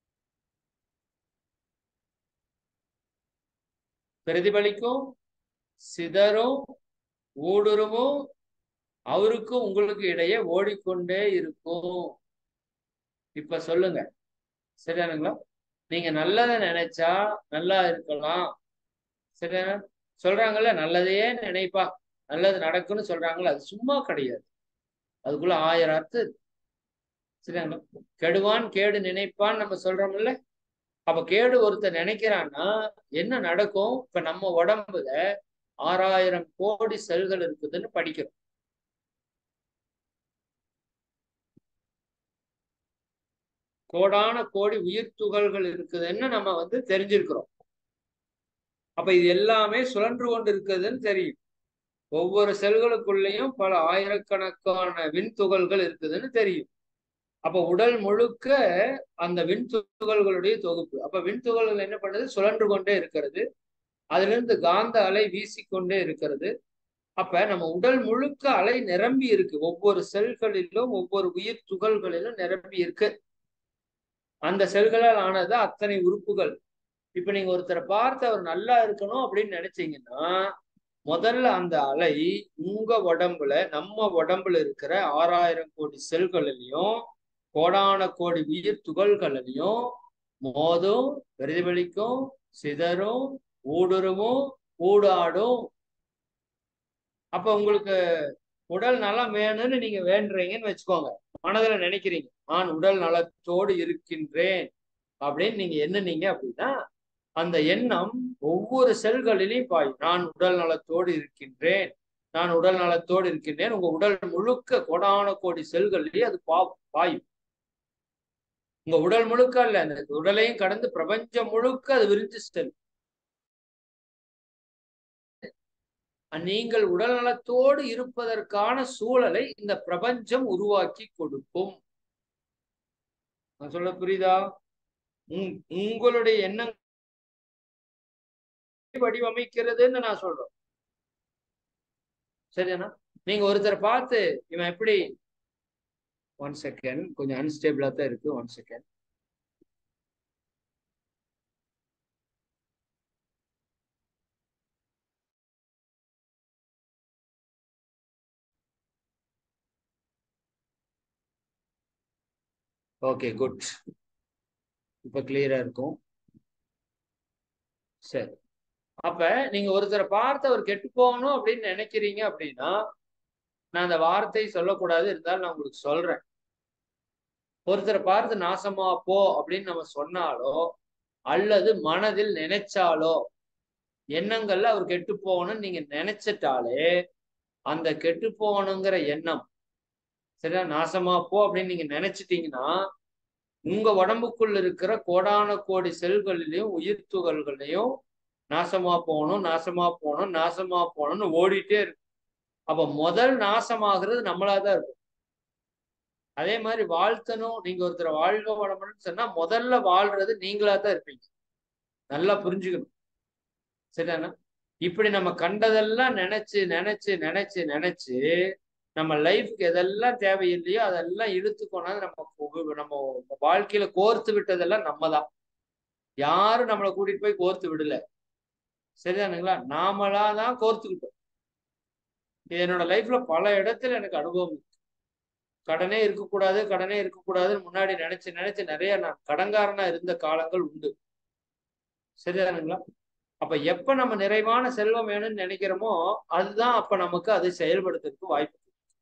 பிரதிபலிக்கும் சிதறும் ஊடுருவும் அவருக்கும் உங்களுக்கு இடையே ஓடிக்கொண்டே இருக்கும் இப்ப சொல்லுங்க சரியானுங்களா நீங்க நல்லதை நினைச்சா நல்லா இருக்கலாம் சரியா சொல்றாங்கல்ல நல்லதையே நினைப்பா நல்லது நடக்கும்னு சொல்றாங்கல்ல அது சும்மா கிடையாது அதுக்குள்ள ஆயிரம் அர்த்தம் இருக்கு சரியாங்களா கெடுவான் கேடு நினைப்பான் நம்ம சொல்றோம்ல அப்ப கேடு ஒருத்தர் நினைக்கிறான்னா என்ன நடக்கும் இப்ப நம்ம உடம்புல ஆறாயிரம் கோடி செல்கள் இருக்குதுன்னு படிக்கிறோம் கோடான கோடி உயிர் துகள்கள் இருக்குதுன்னு நம்ம வந்து தெரிஞ்சிருக்கிறோம் அப்ப இது எல்லாமே சுழன்று கொண்டு இருக்குதுன்னு தெரியும் ஒவ்வொரு செல்களுக்குள்ளேயும் பல ஆயிரக்கணக்கான விண்துகள்கள் இருக்குதுன்னு தெரியும் அப்ப உடல் முழுக்க அந்த விண்துகள்களுடைய தொகுப்பு அப்ப விண்துகள்கள் என்ன பண்ணுது சுழன்று கொண்டே இருக்கிறது அதிலிருந்து காந்த அலை வீசிக்கொண்டே இருக்கிறது அப்ப நம்ம உடல் முழுக்க அலை நிரம்பி இருக்கு ஒவ்வொரு செல்களிலும் ஒவ்வொரு உயிர் துகள்களிலும் நிரம்பி இருக்கு அந்த செல்களால் ஆனது அத்தனை உறுப்புகள் இப்ப நீங்க ஒருத்தரை பார்த்து அவர் நல்லா இருக்கணும் அப்படின்னு நினைச்சீங்கன்னா முதல்ல அந்த அலை உங்க உடம்புல நம்ம உடம்புல இருக்கிற ஆறாயிரம் கோடி செல்களிலையும் கோடான கோடி உயிர் துகள்களிலையும் மோதும் பிரதிபலிக்கும் சிதறும் ஊடுருவும் ஊடாடும் அப்ப உங்களுக்கு உடல் நலம் வேணும்னு நீங்க வேண்டுறீங்கன்னு வச்சுக்கோங்க மனதுல நினைக்கிறீங்க நான் உடல் நலத்தோடு இருக்கின்றேன் அப்படின்னு நீங்க எண்ணுனீங்க அப்படின்னா அந்த எண்ணம் ஒவ்வொரு செல்களிலையும் பாயும் நான் உடல் நலத்தோடு இருக்கின்றேன் நான் உடல் நலத்தோடு இருக்கின்றேன் உங்க உடல் முழுக்க கோடான கோடி செல்கள்லயே அது பா பாயும் உங்க உடல் முழுக்க அல்ல அந்த உடலையும் கடந்து பிரபஞ்சம் முழுக்க அது விரிஞ்சு செல்லும் நீங்கள் உடல் நலத்தோடு இருப்பதற்கான சூழலை இந்த பிரபஞ்சம் உருவாக்கி கொடுக்கும் நான் சொல்ல புரியுதா உங் உங்களுடைய எண்ணம் வடிவமைக்கிறதுன்னு நான் சொல்றேன் சரியாண்ணா நீங்க ஒருத்தரை பார்த்து இவன் எப்படி ஒன் செகண்ட் கொஞ்சம் அன்ஸ்டேபிளா தான் இருக்கு ஒன் செகண்ட் ஓகே குட் இப்ப கிளியரா இருக்கும் சரி அப்ப நீங்க ஒருத்தரை பார்த்து அவர் கெட்டு போகணும் அப்படின்னு நினைக்கிறீங்க அப்படின்னா நான் அந்த வார்த்தை சொல்லக்கூடாது இருந்தாலும் நான் உங்களுக்கு சொல்றேன் ஒருத்தரை பார்த்து நாசமா போ அப்படின்னு நம்ம சொன்னாலோ அல்லது மனதில் நினைச்சாலோ எண்ணங்கள்ல அவர் கெட்டு போகணும்னு நீங்க நினைச்சிட்டாலே அந்த கெட்டு போகணுங்கிற எண்ணம் சரியா நாசமா போ அப்படின்னு நீங்க நினைச்சிட்டீங்கன்னா உங்க உடம்புக்குள்ள இருக்கிற கோடான கோடி செல்களிலையும் உயிர் துகள்களையும் நாசமா போகணும் நாசமா போகணும் நாசமா போகணும்னு ஓடிட்டே இருக்கு அப்ப முதல் நாசமாகிறது நம்மளாதான் இருக்கும் அதே மாதிரி வாழ்த்தணும் நீங்க ஒருத்தரை வாழ்க வளமுன்னு சொன்னா முதல்ல வாழ்றது நீங்களா தான் இருப்பீங்க நல்லா புரிஞ்சுக்கணும் சரிதானா இப்படி நம்ம கண்டதெல்லாம் நினைச்சு நினைச்சு நினைச்சு நினைச்சு நம்ம லைஃப்க்கு எதெல்லாம் தேவையில்லையோ அதெல்லாம் இழுத்து கொண்டாந்து நம்ம நம்ம வாழ்க்கையில கோர்த்து விட்டதெல்லாம் நம்ம தான் யாரும் நம்மளை கூட்டிட்டு போய் கோர்த்து விடல சரிதானுங்களா நாமளா தான் கோர்த்துக்கிட்டோம் என்னோட லைஃப்ல பல இடத்துல எனக்கு அனுபவம் இருக்கு கடனே இருக்கக்கூடாது கடனே இருக்கக்கூடாதுன்னு முன்னாடி நினைச்சு நினைச்சு நிறைய நான் கடன்காரனா இருந்த காலங்கள் உண்டு சரிதானுங்களா அப்ப எப்ப நம்ம நிறைவான செல்வம் வேணும்னு நினைக்கிறோமோ அதுதான் அப்ப நமக்கு அதை செயல்படுத்துறதுக்கு வாய்ப்பு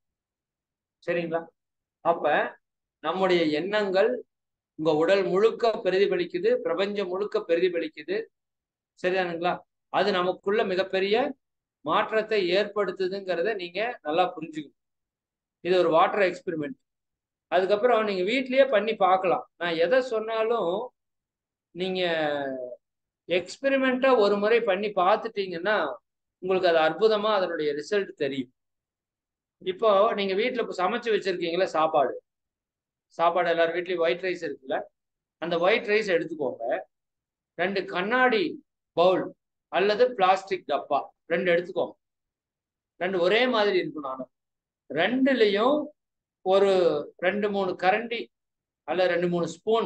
சரிங்களா அப்ப நம்முடைய எண்ணங்கள் உங்க உடல் முழுக்க பிரதிபலிக்குது பிரபஞ்சம் முழுக்க பிரதிபலிக்குது சரிதானுங்களா அது நமக்குள்ள மிகப்பெரிய மாற்றத்தை ஏற்படுத்துதுங்கிறத நீங்க நல்லா புரிஞ்சுக்கணும் இது ஒரு வாட்டர் எக்ஸ்பெரிமெண்ட் அதுக்கப்புறம் நீங்க வீட்லயே பண்ணி பார்க்கலாம் நான் எதை சொன்னாலும் நீங்க எக்ஸ்பெரிமெண்ட்டா ஒரு முறை பண்ணி பார்த்துட்டீங்கன்னா உங்களுக்கு அது அற்புதமா அதனுடைய ரிசல்ட் தெரியும் இப்போ நீங்க வீட்டுல இப்போ சமைச்சு வச்சிருக்கீங்களா சாப்பாடு சாப்பாடு எல்லாரும் வீட்லயும் ஒயிட் ரைஸ் இருக்குல்ல அந்த ஒயிட் ரைஸ் எடுத்துக்கோங்க ரெண்டு கண்ணாடி பவுல் அல்லது பிளாஸ்டிக் டப்பா ரெண்டு எடுத்துக்கோங்க ரெண்டு ஒரே மாதிரி இருக்கும் நானும் ரெண்டுலையும் ஒரு ரெண்டு மூணு கரண்டி அல்ல ரெண்டு மூணு ஸ்பூன்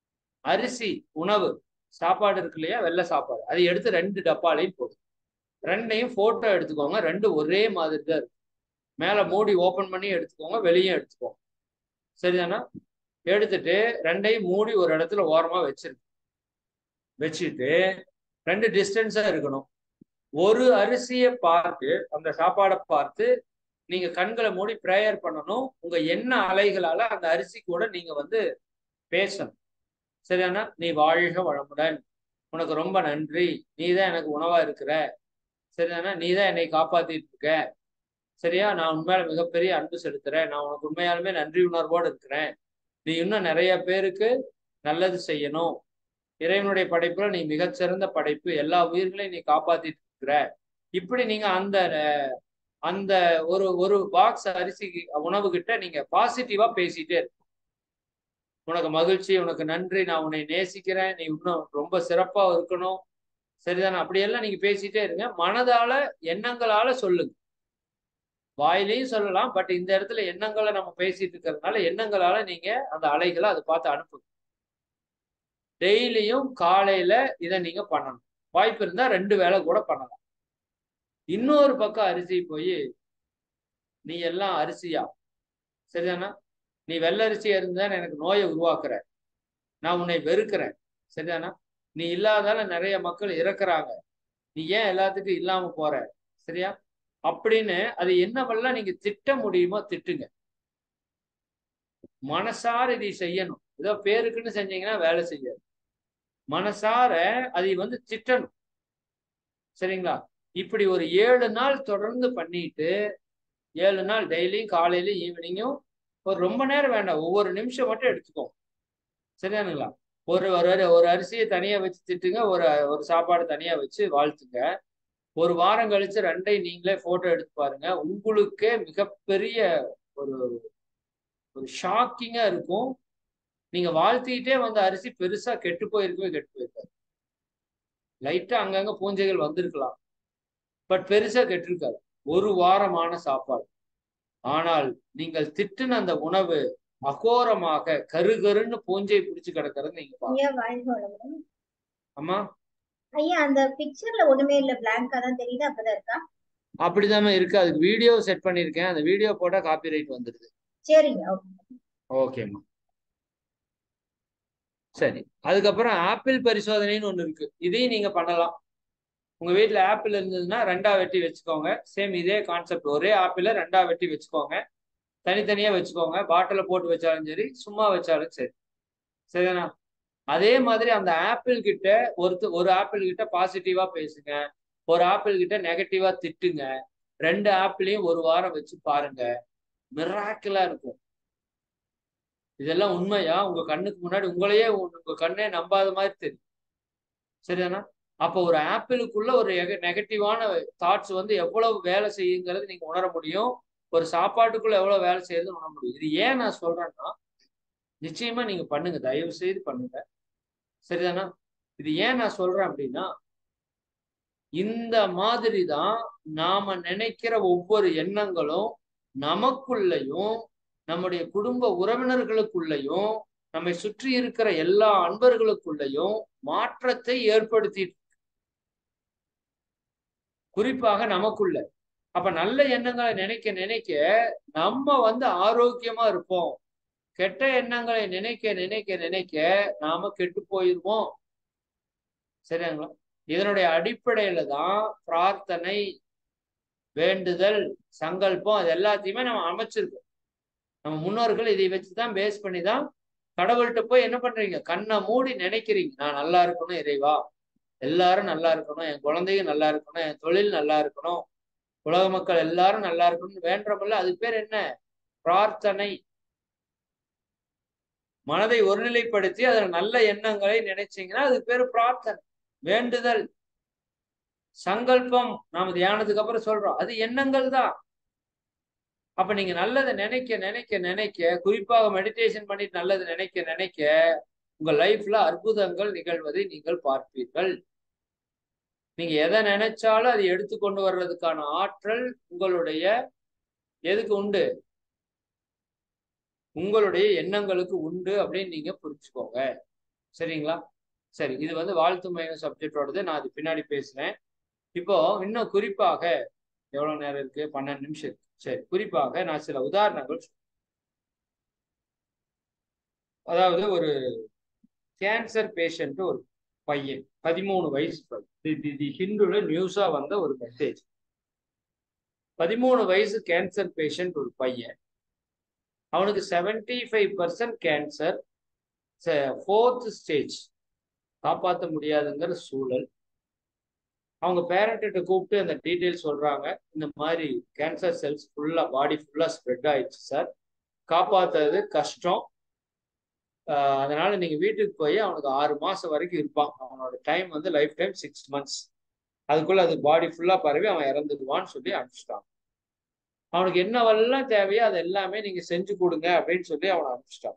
அரிசி உணவு சாப்பாடு இருக்கு இல்லையா வெள்ளை சாப்பாடு அதை எடுத்து ரெண்டு டப்பாலையும் போடு ரெண்டையும் போட்டோ எடுத்துக்கோங்க ரெண்டு ஒரே மாதிரி தான் இருக்கும் மேலே மூடி ஓப்பன் பண்ணி எடுத்துக்கோங்க வெளியே எடுத்துக்கோங்க சரிதானா எடுத்துட்டு ரெண்டையும் மூடி ஒரு இடத்துல ஓரமா வச்சிருக்கு வச்சுட்டு ரெண்டு டிஸ்டன்ஸா இருக்கணும் ஒரு அரிசியை பார்த்து அந்த சாப்பாடை பார்த்து நீங்க கண்களை மூடி ப்ரேயர் பண்ணணும் உங்க எண்ண அலைகளால அந்த அரிசி கூட நீங்க வந்து பேசணும் சரியானா நீ வாழ்க வளமுடன் உனக்கு ரொம்ப நன்றி நீ தான் எனக்கு உணவா இருக்கிற சரிதானா நீ தான் என்னை காப்பாத்திட்டு இருக்க சரியா நான் உண்மையில மிகப்பெரிய அன்பு செலுத்துறேன் நான் உனக்கு உண்மையாலுமே நன்றி உணர்வோடு இருக்கிறேன் நீ இன்னும் நிறைய பேருக்கு நல்லது செய்யணும் இறைவனுடைய படைப்புல நீ மிகச்சிறந்த படைப்பு எல்லா உயிர்களையும் நீ காப்பாத்திட்டு இருக்கிற இப்படி நீங்க அந்த அஹ், அந்த ஒரு ஒரு பாக்ஸ் அரிசி உணவு கிட்ட நீங்க பாசிட்டிவா பேசிட்டே இருக்கு உனக்கு மகிழ்ச்சி உனக்கு நன்றி நான் உன்னை நேசிக்கிறேன் நீ இன்னும் ரொம்ப சிறப்பா இருக்கணும் சரிதானே அப்படியெல்லாம் நீங்க பேசிட்டே இருங்க மனதால எண்ணங்களால சொல்லுங்க வாயிலையும் சொல்லலாம் பட் இந்த இடத்துல எண்ணங்களை நம்ம பேசிட்டு இருக்கிறதுனால எண்ணங்களால நீங்க அந்த அலைகளை அதை பார்த்து அனுப்புங்க டெய்லியும் காலையில இதை நீங்க பண்ணணும் வாய்ப்பு இருந்தா ரெண்டு வேளை கூட பண்ணலாம் இன்னொரு பக்கம் அரிசி போய் நீ எல்லாம் அரிசியா சரிதானா நீ வெள்ளை அரிசியா இருந்தா எனக்கு நோயை உருவாக்குற நான் உன்னை வெறுக்கிறேன் சரிதானா நீ இல்லாதால நிறைய மக்கள் இறக்குறாங்க நீ ஏன் எல்லாத்துக்கும் இல்லாம போற சரியா அப்படின்னு அது என்னவெல்லாம் நீங்க திட்ட முடியுமோ திட்டுங்க மனசார இதை செய்யணும் ஏதோ பேருக்குன்னு செஞ்சீங்கன்னா வேலை செய்யாது மனசார அதை வந்து திட்டணும் சரிங்களா இப்படி ஒரு ஏழு நாள் தொடர்ந்து பண்ணிட்டு ஏழு நாள் டெய்லியும் காலையிலயும் ஈவினிங்கும் ஒரு ரொம்ப நேரம் வேண்டாம் ஒவ்வொரு நிமிஷம் மட்டும் எடுத்துக்கோங்க சரியானுங்களா ஒரு ஒரு ஒரு அரிசியை தனியா வச்சு திட்டுங்க ஒரு ஒரு சாப்பாடு தனியா வச்சு வாழ்த்துங்க ஒரு வாரம் கழிச்சு ரெண்டையும் நீங்களே போட்டோ எடுத்து பாருங்க உங்களுக்கே மிகப்பெரிய ஒரு ஒரு ஷாக்கிங்கா இருக்கும் நீங்க வாழ்த்திக்கிட்டே வந்த அரிசி பெருசா கெட்டு போயிருக்கவே கெட்டு போயிருக்காது லைட்டா அங்கங்க பூஞ்சைகள் வந்திருக்கலாம் பட் பெருசா கெட்டிருக்காது ஒரு வாரமான சாப்பாடு ஆனால் நீங்கள் திட்டுன அந்த உணவு அகோரமாக கரு கருன்னு பூஞ்சை பிடிச்சு கிடக்கிறது நீங்க பாருங்க ஐயா வாழ்க வளமுடன் அம்மா ஐயா அந்த பிக்சர்ல ஒண்ணுமே இல்ல பிளாங்கா தான் தெரியுது அப்பதான் இருக்கா அப்படிதாம்மா இருக்கு அதுக்கு வீடியோ செட் பண்ணியிருக்கேன் அந்த வீடியோ போட்டா காப்பி ரைட் வந்துடுது சரிங்க ஓகே ஓகேம்மா சரி அதுக்கப்புறம் ஆப்பிள் பரிசோதனைன்னு ஒன்று இருக்கு இதையும் நீங்க பண்ணலாம் உங்க வீட்ல ஆப்பிள் இருந்ததுன்னா ரெண்டா வெட்டி வச்சுக்கோங்க சேம் இதே கான்செப்ட் ஒரே ஆப்பிள ரெண்டா வெட்டி வச்சுக்கோங்க தனித்தனியா வச்சுக்கோங்க பாட்டில போட்டு வச்சாலும் சரி சும்மா வச்சாலும் சரி சரிதானா அதே மாதிரி அந்த ஆப்பிள் கிட்ட ஒருத்த ஒரு ஆப்பிள் கிட்ட பாசிட்டிவா பேசுங்க ஒரு ஆப்பிள் கிட்ட நெகட்டிவா திட்டுங்க ரெண்டு ஆப்பிளையும் ஒரு வாரம் வச்சு பாருங்க மிராக்கிளா இருக்கும் இதெல்லாம் உண்மையா உங்க கண்ணுக்கு முன்னாடி உங்களையே உங்க கண்ணே நம்பாத மாதிரி தெரியும் சரிதானா அப்போ ஒரு ஆப்பிளுக்குள்ள ஒரு நெகட்டிவான தாட்ஸ் வந்து எவ்வளவு வேலை செய்யுங்கிறது நீங்க உணர முடியும் ஒரு சாப்பாட்டுக்குள்ள எவ்வளவு வேலை செய்யறதுன்னு உணர முடியும் இது ஏன் நான் சொல்றேன்னா நிச்சயமா நீங்க பண்ணுங்க தயவு செய்து பண்ணுங்க சரிதானா இது ஏன் நான் சொல்றேன் அப்படின்னா இந்த மாதிரி தான் நாம நினைக்கிற ஒவ்வொரு எண்ணங்களும் நமக்குள்ளயும் நம்முடைய குடும்ப உறவினர்களுக்குள்ளயும் நம்மை சுற்றி இருக்கிற எல்லா அன்பர்களுக்குள்ளயும் மாற்றத்தை ஏற்படுத்தி குறிப்பாக நமக்குள்ள அப்ப நல்ல எண்ணங்களை நினைக்க நினைக்க நம்ம வந்து ஆரோக்கியமா இருப்போம் கெட்ட எண்ணங்களை நினைக்க நினைக்க நினைக்க நாம கெட்டு போயிருவோம் சரிங்களா இதனுடைய அடிப்படையில தான் பிரார்த்தனை வேண்டுதல் சங்கல்பம் அது எல்லாத்தையுமே நம்ம அமைச்சிருக்கோம் நம்ம முன்னோர்கள் இதை வச்சுதான் பேஸ் பண்ணி தான் கடவுள்கிட்ட போய் என்ன பண்றீங்க கண்ணை மூடி நினைக்கிறீங்க நான் நல்லா இருக்கணும் இறைவா எல்லாரும் நல்லா இருக்கணும் என் குழந்தையும் நல்லா இருக்கணும் என் தொழில் நல்லா இருக்கணும் உலக மக்கள் எல்லாரும் நல்லா இருக்கணும்னு வேண்டமில்ல அது பேர் என்ன பிரார்த்தனை மனதை ஒருநிலைப்படுத்தி அதில் நல்ல எண்ணங்களை நினைச்சீங்கன்னா அது பேர் பிரார்த்தனை வேண்டுதல் சங்கல்பம் நாம தியானத்துக்கு அப்புறம் சொல்றோம் அது எண்ணங்கள் தான் அப்ப நீங்க நல்லதை நினைக்க நினைக்க நினைக்க குறிப்பாக மெடிடேஷன் பண்ணிட்டு நல்லது நினைக்க நினைக்க உங்க லைஃப்ல அற்புதங்கள் நிகழ்வதை நீங்கள் பார்ப்பீர்கள் நீங்க எதை நினைச்சாலும் அதை எடுத்து கொண்டு வர்றதுக்கான ஆற்றல் உங்களுடைய எதுக்கு உண்டு உங்களுடைய எண்ணங்களுக்கு உண்டு அப்படின்னு நீங்க புரிஞ்சுக்கோங்க சரிங்களா சரி இது வந்து வாழ்த்து மையம் சப்ஜெக்டோடது நான் அது பின்னாடி பேசுறேன் இப்போ இன்னும் குறிப்பாக எவ்வளவு நேரம் இருக்கு பன்னெண்டு நிமிஷம் இருக்கு சரி குறிப்பாக நான் சில உதாரணங்கள் அதாவது ஒரு கேன்சர் பேஷண்ட் ஒரு பையன் பதிமூணு வயசு தி ஹிந்துல நியூஸா வந்த ஒரு மெசேஜ் பதிமூணு வயசு கேன்சர் பேஷண்ட் ஒரு பையன் அவனுக்கு seventy five percent cancer fourth stage காப்பாற்ற முடியாதுங்கிற சூழல் அவங்க பேரண்ட்ட கூப்பிட்டு அந்த டீட்டெயில் சொல்றாங்க இந்த மாதிரி கேன்சர் செல்ஸ் ஃபுல்லா பாடி ஃபுல்லா ஸ்ப்ரெட் ஆயிடுச்சு சார் காப்பாத்துறது கஷ்டம் ஆஹ் அதனால நீங்க வீட்டுக்கு போய் அவனுக்கு ஆறு மாசம் வரைக்கும் இருப்பான் அவனோட டைம் வந்து லைஃப் டைம் சிக்ஸ் மந்த்ஸ் அதுக்குள்ள அது பாடி ஃபுல்லா பரவி அவன் இறந்துடுவான்னு சொல்லி அனுப்பிச்சிட்டான் அவனுக்கு என்னவெல்லாம் தேவையோ அது எல்லாமே நீங்க செஞ்சு கொடுங்க அப்படின்னு சொல்லி அவனை அனுப்பிச்சிட்டான்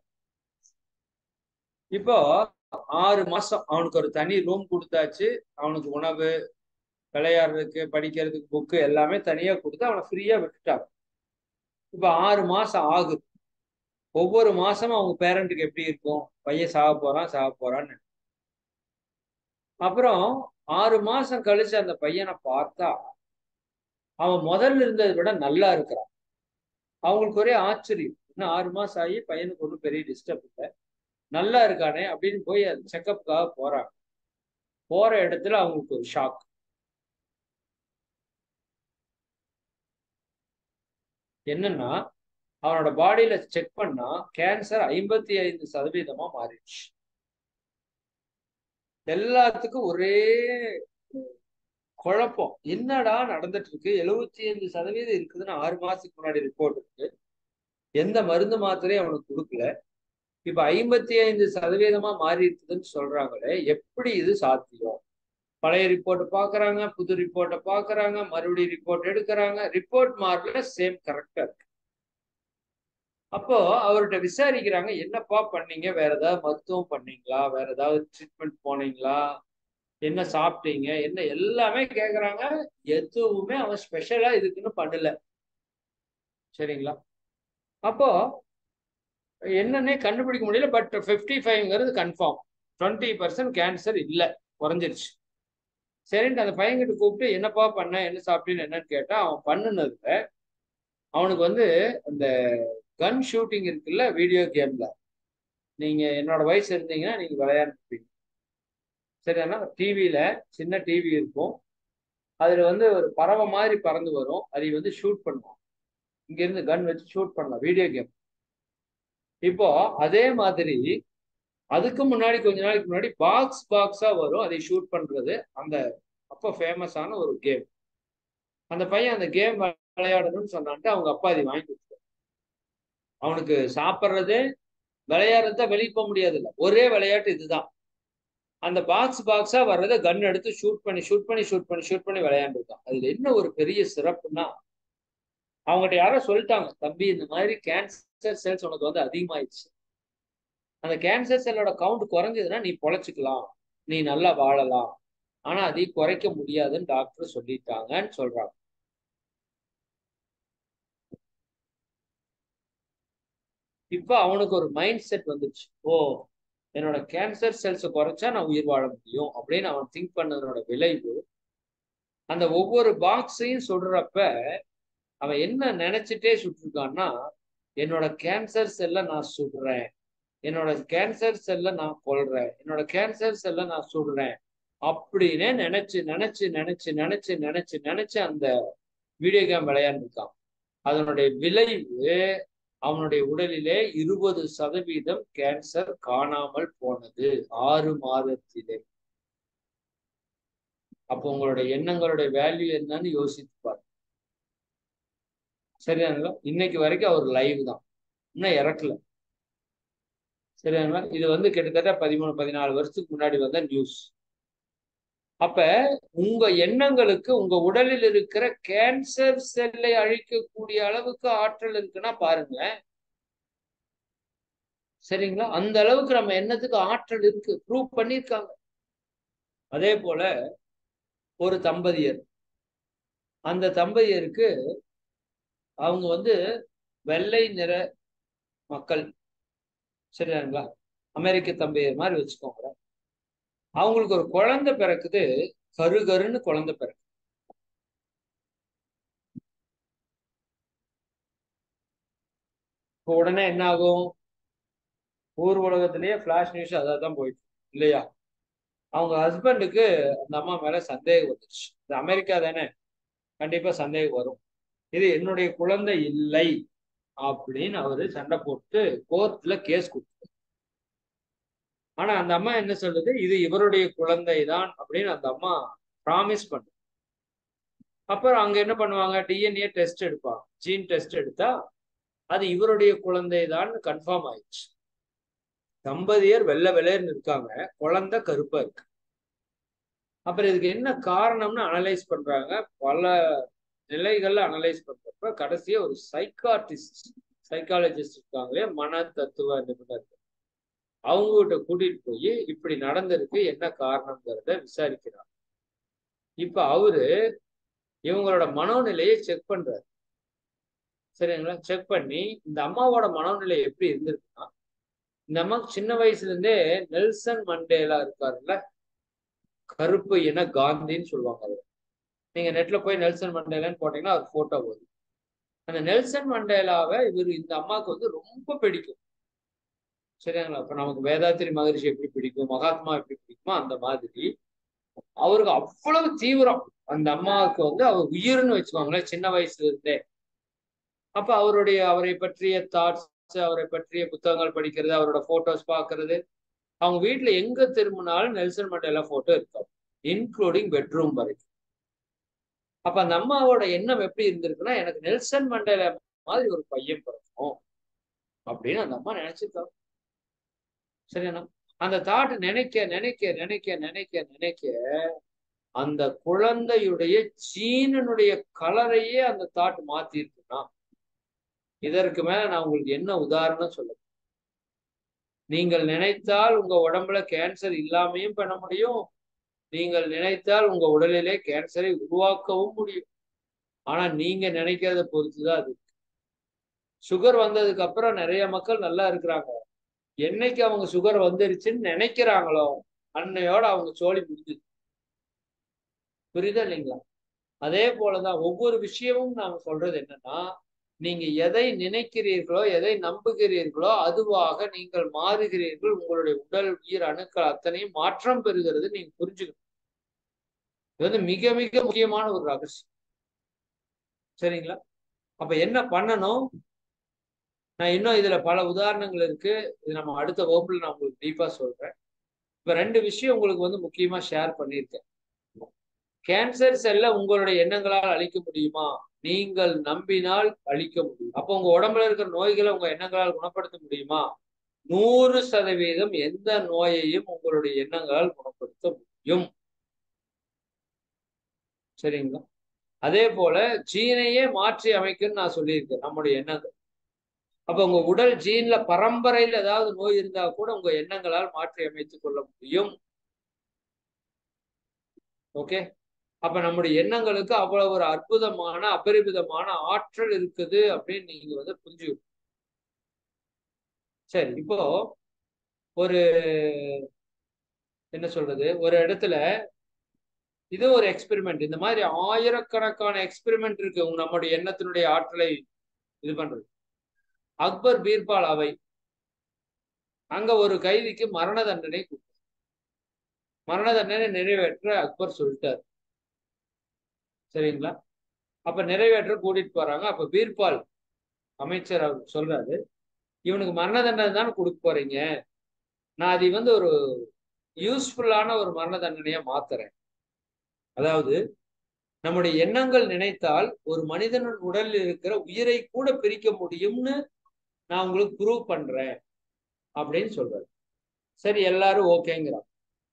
இப்போ ஆறு மாசம் அவனுக்கு ஒரு தனி ரூம் கொடுத்தாச்சு அவனுக்கு உணவு விளையாடுறதுக்கு படிக்கிறதுக்கு புக்கு எல்லாமே தனியா கொடுத்து அவனை ஃப்ரீயா விட்டுட்டாங்க இப்போ ஆறு மாசம் ஆகுது ஒவ்வொரு மாசமும் அவங்க பேரண்ட்டுக்கு எப்படி இருக்கும் பையன் சாக போறான் சாக போறான்னு அப்புறம் ஆறு மாசம் கழிச்சு அந்த பையனை பார்த்தா அவன் முதல்ல இருந்ததை விட நல்லா இருக்கிறான் அவங்களுக்கு ஒரே ஆச்சரியம் இன்னும் ஆறு மாசம் ஆகி பையனுக்கு ஒன்றும் பெரிய டிஸ்டர்ப் இல்லை நல்லா இருக்கானே அப்படின்னு போய் அது செக்கப்புக்காக போறாங்க போற இடத்துல அவங்களுக்கு ஒரு ஷாக் என்னன்னா அவனோட பாடியில செக் பண்ணா கேன்சர் ஐம்பத்தி ஐந்து சதவீதமா மாறிடுச்சு எல்லாத்துக்கும் ஒரே குழப்பம் என்னடா நடந்துட்டு இருக்கு எழுபத்தி ஐந்து சதவீதம் இருக்குதுன்னு ஆறு மாசத்துக்கு முன்னாடி ரிப்போர்ட் இருக்கு எந்த மருந்து மாத்திரையும் அவனுக்கு கொடுக்கல இப்ப ஐம்பத்தி ஐந்து சதவீதமா மாறி இருக்குதுன்னு சொல்றாங்களே எப்படி இது சாத்தியம் பழைய ரிப்போர்ட் பாக்குறாங்க புது ரிப்போர்ட்டை பாக்குறாங்க மறுபடியும் ரிப்போர்ட் எடுக்கிறாங்க ரிப்போர்ட் மாறல சேம் கரெக்டா இருக்கு அப்போ அவர்கிட்ட விசாரிக்கிறாங்க என்னப்பா பண்ணீங்க வேற ஏதாவது மருத்துவம் பண்ணீங்களா வேற ஏதாவது ட்ரீட்மெண்ட் போனீங்களா என்ன சாப்பிட்டீங்க என்ன எல்லாமே கேக்குறாங்க எதுவுமே அவன் ஸ்பெஷலா இதுக்குன்னு பண்ணல சரிங்களா அப்போ என்னன்னே கண்டுபிடிக்க முடியல பட் ஃபிஃப்டி ஃபைவ்ங்கிறது கன்ஃபார்ம் டுவெண்ட்டி பர்சன்ட் கேன்சர் இல்லை குறைஞ்சிருச்சு சரின்ட்டு அந்த பையன்கிட்ட கூப்பிட்டு என்னப்பா பண்ண என்ன சாப்பிட்டீன்னு என்னன்னு கேட்டா அவன் பண்ணுனதுல அவனுக்கு வந்து அந்த கன் ஷூட்டிங் இருக்குல்ல வீடியோ கேம்ல நீங்க என்னோட வயசு இருந்தீங்கன்னா நீங்க விளையாண்டுருப்பீங்க சரியானா டிவியில சின்ன டிவி இருக்கும் அதுல வந்து ஒரு பறவை மாதிரி பறந்து வரும் அதை வந்து ஷூட் பண்ணுவோம் இங்க இருந்து கன் வச்சு ஷூட் பண்ணலாம் வீடியோ கேம் இப்போ அதே மாதிரி அதுக்கு முன்னாடி கொஞ்ச நாளைக்கு முன்னாடி பாக்ஸ் பாக்ஸா வரும் அதை ஷூட் பண்றது அந்த அப்போ ஃபேமஸான ஒரு கேம் அந்த பையன் அந்த கேம் விளையாடணும்னு சொன்னான்ட்டு அவங்க அப்பா அதை வாங்கி கொடுத்தாரு அவனுக்கு சாப்பிட்றது விளையாடுறத வெளியே போக முடியாது இல்லை ஒரே விளையாட்டு இதுதான் அந்த பாக்ஸ் பாக்ஸா வர்றதை கன் எடுத்து ஷூட் பண்ணி ஷூட் பண்ணி ஷூட் பண்ணி ஷூட் பண்ணி விளையாண்டுருக்கான் அதுல என்ன ஒரு பெரிய சிறப்புன்னா அவங்ககிட்ட யாரோ சொல்லிட்டாங்க தம்பி இந்த மாதிரி கேன்சர் செல்ஸ் உனக்கு வந்து அதிகமாயிடுச்சு அந்த கேன்சர் செல்லோட கவுண்ட் குறைஞ்சதுன்னா நீ பொழைச்சிக்கலாம் நீ நல்லா வாழலாம் ஆனா அதை குறைக்க முடியாதுன்னு டாக்டர் சொல்லிட்டாங்கன்னு சொல்றாங்க இப்ப அவனுக்கு ஒரு மைண்ட் செட் வந்துச்சு ஓ என்னோட கேன்சர் செல்ஸை குறைச்சா நான் உயிர் வாழ முடியும் அப்படின்னு அவன் திங்க் பண்ணதனோட விளைவு அந்த ஒவ்வொரு பாக்ஸையும் சுடுறப்ப அவன் என்ன நினைச்சிட்டே சுட்டிருக்கான்னா என்னோட கேன்சர் செல்லை நான் சுடுறேன் என்னோட கேன்சர் செல்லை நான் கொல்றேன் என்னோட கேன்சர் செல்லை நான் சுடுறேன் அப்படின்னே நினைச்சு நினைச்சு நினைச்சு நினைச்சு நினைச்சு நினைச்சு அந்த வீடியோ கேம் விளையாண்டுருக்கான் அதனுடைய விளைவு அவனுடைய உடலிலே இருபது சதவீதம் கேன்சர் காணாமல் போனது ஆறு மாதத்திலே அப்போ உங்களுடைய எண்ணங்களுடைய வேல்யூ என்னன்னு யோசித்து பாரு சரியாங்களா இன்னைக்கு வரைக்கும் அவர் லைவ் தான் இன்னும் இறக்கல சரியாங்களா இது வந்து கிட்டத்தட்ட பதிமூணு பதினாலு வருஷத்துக்கு முன்னாடி வந்த நியூஸ் அப்ப உங்க எண்ணங்களுக்கு உங்க உடலில் இருக்கிற கேன்சர் செல்லை அழிக்கக்கூடிய அளவுக்கு ஆற்றல் இருக்குன்னா பாருங்க சரிங்களா அந்த அளவுக்கு நம்ம எண்ணத்துக்கு ஆற்றல் இருக்கு ப்ரூவ் பண்ணியிருக்காங்க அதே போல ஒரு தம்பதியர் அந்த தம்பதியருக்கு அவங்க வந்து வெள்ளை நிற மக்கள் சரிங்களா அமெரிக்க தம்பதியர் மாதிரி வச்சுக்கோங்க அவங்களுக்கு ஒரு குழந்தை பிறக்குது கரு கருன்னு குழந்தை பிறக்கு இப்போ உடனே என்ன ஆகும் ஊர் உலகத்திலேயே ஃபிளாஷ் நியூஸ் அதான் தான் போயிட்டு இல்லையா அவங்க ஹஸ்பண்டுக்கு அந்த அம்மா மேல சந்தேகம் வந்துருச்சு இது அமெரிக்கா தானே கண்டிப்பா சந்தேகம் வரும் இது என்னுடைய குழந்தை இல்லை அப்படின்னு அவரு சண்டை போட்டு கோர்ட்ல கேஸ் கொடுத்தாரு ஆனா அந்த அம்மா என்ன சொல்லுது இது இவருடைய குழந்தை தான் அப்படின்னு அந்த அம்மா ப்ராமிஸ் பண்ணு அப்புறம் அங்க என்ன பண்ணுவாங்க டிஎன்ஏ டெஸ்ட் எடுப்பாங்க ஜீன் டெஸ்ட் எடுத்தா அது இவருடைய குழந்தை தான் கன்ஃபார்ம் ஆயிடுச்சு தம்பதியர் வெள்ளை வெள்ளையர்னு இருக்காங்க குழந்தை கருப்பா இருக்கு அப்புறம் இதுக்கு என்ன காரணம்னு அனலைஸ் பண்றாங்க பல நிலைகள்ல அனலைஸ் பண்றப்ப கடைசியா ஒரு சைக்காட்டிஸ்ட் சைக்காலஜிஸ்ட் இருக்காங்களே மன தத்துவ நிபுணர் அவங்க கிட்ட கூட்டிட்டு போய் இப்படி நடந்திருக்கு என்ன காரணம்ங்கிறத விசாரிக்கிறாங்க இப்ப அவரு இவங்களோட மனோநிலையை செக் பண்றாரு சரிங்களா செக் பண்ணி இந்த அம்மாவோட மனோநிலை எப்படி இருந்திருக்குன்னா இந்த அம்மாவுக்கு சின்ன வயசுல இருந்தே நெல்சன் மண்டேலா இருக்காருல்ல கருப்பு இன காந்தின்னு சொல்லுவாங்க அவர் நீங்க நெட்ல போய் நெல்சன் மண்டேலான்னு போட்டீங்கன்னா அவர் போட்டோ வரும் அந்த நெல்சன் மண்டேலாவை இவர் இந்த அம்மாவுக்கு வந்து ரொம்ப பிடிக்கும் சரிங்களா இப்ப நமக்கு வேதாத்திரி மகரிஷி எப்படி பிடிக்கும் மகாத்மா எப்படி பிடிக்குமோ அந்த மாதிரி அவருக்கு அவ்வளவு தீவிரம் அந்த அம்மாவுக்கு வந்து அவர் உயிர்னு வச்சுக்கோங்களேன் சின்ன வயசுல இருந்தே அப்ப அவருடைய அவரை பற்றிய தாட்ஸ் அவரை பற்றிய புத்தகங்கள் படிக்கிறது அவரோட போட்டோஸ் பார்க்கறது அவங்க வீட்டுல எங்க திரும்பினாலும் நெல்சன் மண்டேலா போட்டோ இருக்கும் இன்க்ளூடிங் பெட்ரூம் வரைக்கும் அப்ப அந்த அம்மாவோட எண்ணம் எப்படி இருந்திருக்குன்னா எனக்கு நெல்சன் மண்டேலா மாதிரி ஒரு பையன் பிறக்கும் அப்படின்னு அந்த அம்மா நினைச்சிருக்காங்க சரியா அந்த தாட் நினைக்க நினைக்க நினைக்க நினைக்க நினைக்க அந்த குழந்தையுடைய ஜீனனுடைய கலரையே அந்த தாட் மாத்தி இருக்குன்னா இதற்கு மேல நான் உங்களுக்கு என்ன உதாரணம் சொல்ல நீங்கள் நினைத்தால் உங்க உடம்புல கேன்சர் இல்லாமையும் பண்ண முடியும் நீங்கள் நினைத்தால் உங்க உடலிலே கேன்சரை உருவாக்கவும் முடியும் ஆனா நீங்க நினைக்கிறத பொறுத்துதான் அது சுகர் வந்ததுக்கு அப்புறம் நிறைய மக்கள் நல்லா இருக்கிறாங்க என்னைக்கு அவங்க சுகர் வந்துருச்சுன்னு நினைக்கிறாங்களோ அன்னையோட அவங்க சோழி முடிஞ்சுது புரியுதா இல்லைங்களா அதே போலதான் ஒவ்வொரு விஷயமும் நாம சொல்றது என்னன்னா நீங்க எதை நினைக்கிறீர்களோ எதை நம்புகிறீர்களோ அதுவாக நீங்கள் மாறுகிறீர்கள் உங்களுடைய உடல் உயிர் அணுக்கள் அத்தனையும் மாற்றம் பெறுகிறது நீங்க புரிஞ்சுக்கணும் இது வந்து மிக மிக முக்கியமான ஒரு ரகசியம் சரிங்களா அப்ப என்ன பண்ணணும் நான் இன்னும் இதுல பல உதாரணங்கள் இருக்கு இது நம்ம அடுத்த வகுப்புல நான் உங்களுக்கு டீப்பா சொல்றேன் இப்ப ரெண்டு விஷயம் உங்களுக்கு வந்து முக்கியமா ஷேர் பண்ணியிருக்கேன் கேன்சர் செல்ல உங்களுடைய எண்ணங்களால் அழிக்க முடியுமா நீங்கள் நம்பினால் அழிக்க முடியும் அப்போ உங்க உடம்புல இருக்கிற நோய்களை உங்க எண்ணங்களால் குணப்படுத்த முடியுமா நூறு சதவீதம் எந்த நோயையும் உங்களுடைய எண்ணங்களால் குணப்படுத்த முடியும் சரிங்களா அதே போல ஜீனையே மாற்றி அமைக்கும்னு நான் சொல்லியிருக்கேன் நம்முடைய எண்ணங்கள் அப்ப உங்க உடல் ஜீன்ல பரம்பரையில் ஏதாவது நோய் இருந்தா கூட உங்க எண்ணங்களால் மாற்றி அமைத்துக் கொள்ள முடியும் ஓகே அப்ப நம்முடைய எண்ணங்களுக்கு அவ்வளவு ஒரு அற்புதமான அபரிமிதமான ஆற்றல் இருக்குது அப்படின்னு நீங்க வந்து புரிஞ்சுக்கணும் சரி இப்போ ஒரு என்ன சொல்றது ஒரு இடத்துல இது ஒரு எக்ஸ்பெரிமெண்ட் இந்த மாதிரி ஆயிரக்கணக்கான எக்ஸ்பெரிமெண்ட் இருக்கு உங்க நம்முடைய எண்ணத்தினுடைய ஆற்றலை இது பண்றது அக்பர் பீர்பால் அவை அங்க ஒரு கைதிக்கு மரண தண்டனை மரண தண்டனை நிறைவேற்ற அக்பர் சொல்லிட்டார் சரிங்களா அப்ப நிறைவேற்ற கூட்டிட்டு போறாங்க அப்ப பீர்பால் அமைச்சர் அவர் சொல்றாரு இவனுக்கு மரண தண்டனை தானே கொடுக்க போறீங்க நான் அதை வந்து ஒரு யூஸ்ஃபுல்லான ஒரு மரண தண்டனையா மாத்துறேன் அதாவது நம்முடைய எண்ணங்கள் நினைத்தால் ஒரு மனிதனின் உடலில் இருக்கிற உயிரை கூட பிரிக்க முடியும்னு நான் உங்களுக்கு ப்ரூவ் பண்றேன் அப்படின்னு சொல்றாரு சரி எல்லாரும் ஓகேங்கிறாங்க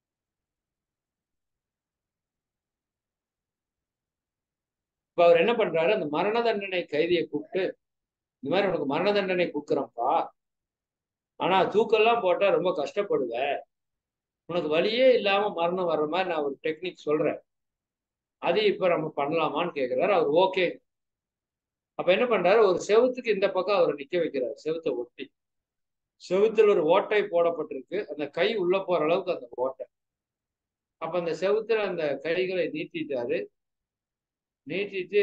இப்ப அவர் என்ன பண்றாரு அந்த மரண தண்டனை கைதியை கூப்பிட்டு இந்த மாதிரி உனக்கு மரண தண்டனை கொடுக்குறேன்ப்பா ஆனா தூக்கெல்லாம் போட்டா ரொம்ப கஷ்டப்படுவ உனக்கு வழியே இல்லாம மரணம் வர்ற மாதிரி நான் ஒரு டெக்னிக் சொல்றேன் அது இப்ப நம்ம பண்ணலாமான்னு கேக்குறாரு அவர் ஓகே அப்ப என்ன பண்றாரு ஒரு செவுத்துக்கு இந்த பக்கம் அவரை நிக்க வைக்கிறாரு செவுத்தை ஒட்டி செவுத்துல ஒரு ஓட்டை போடப்பட்டிருக்கு அந்த கை உள்ள போற அளவுக்கு அந்த ஓட்டை அப்ப அந்த செவுத்துல அந்த கைகளை நீட்டிட்டாரு நீட்டிட்டு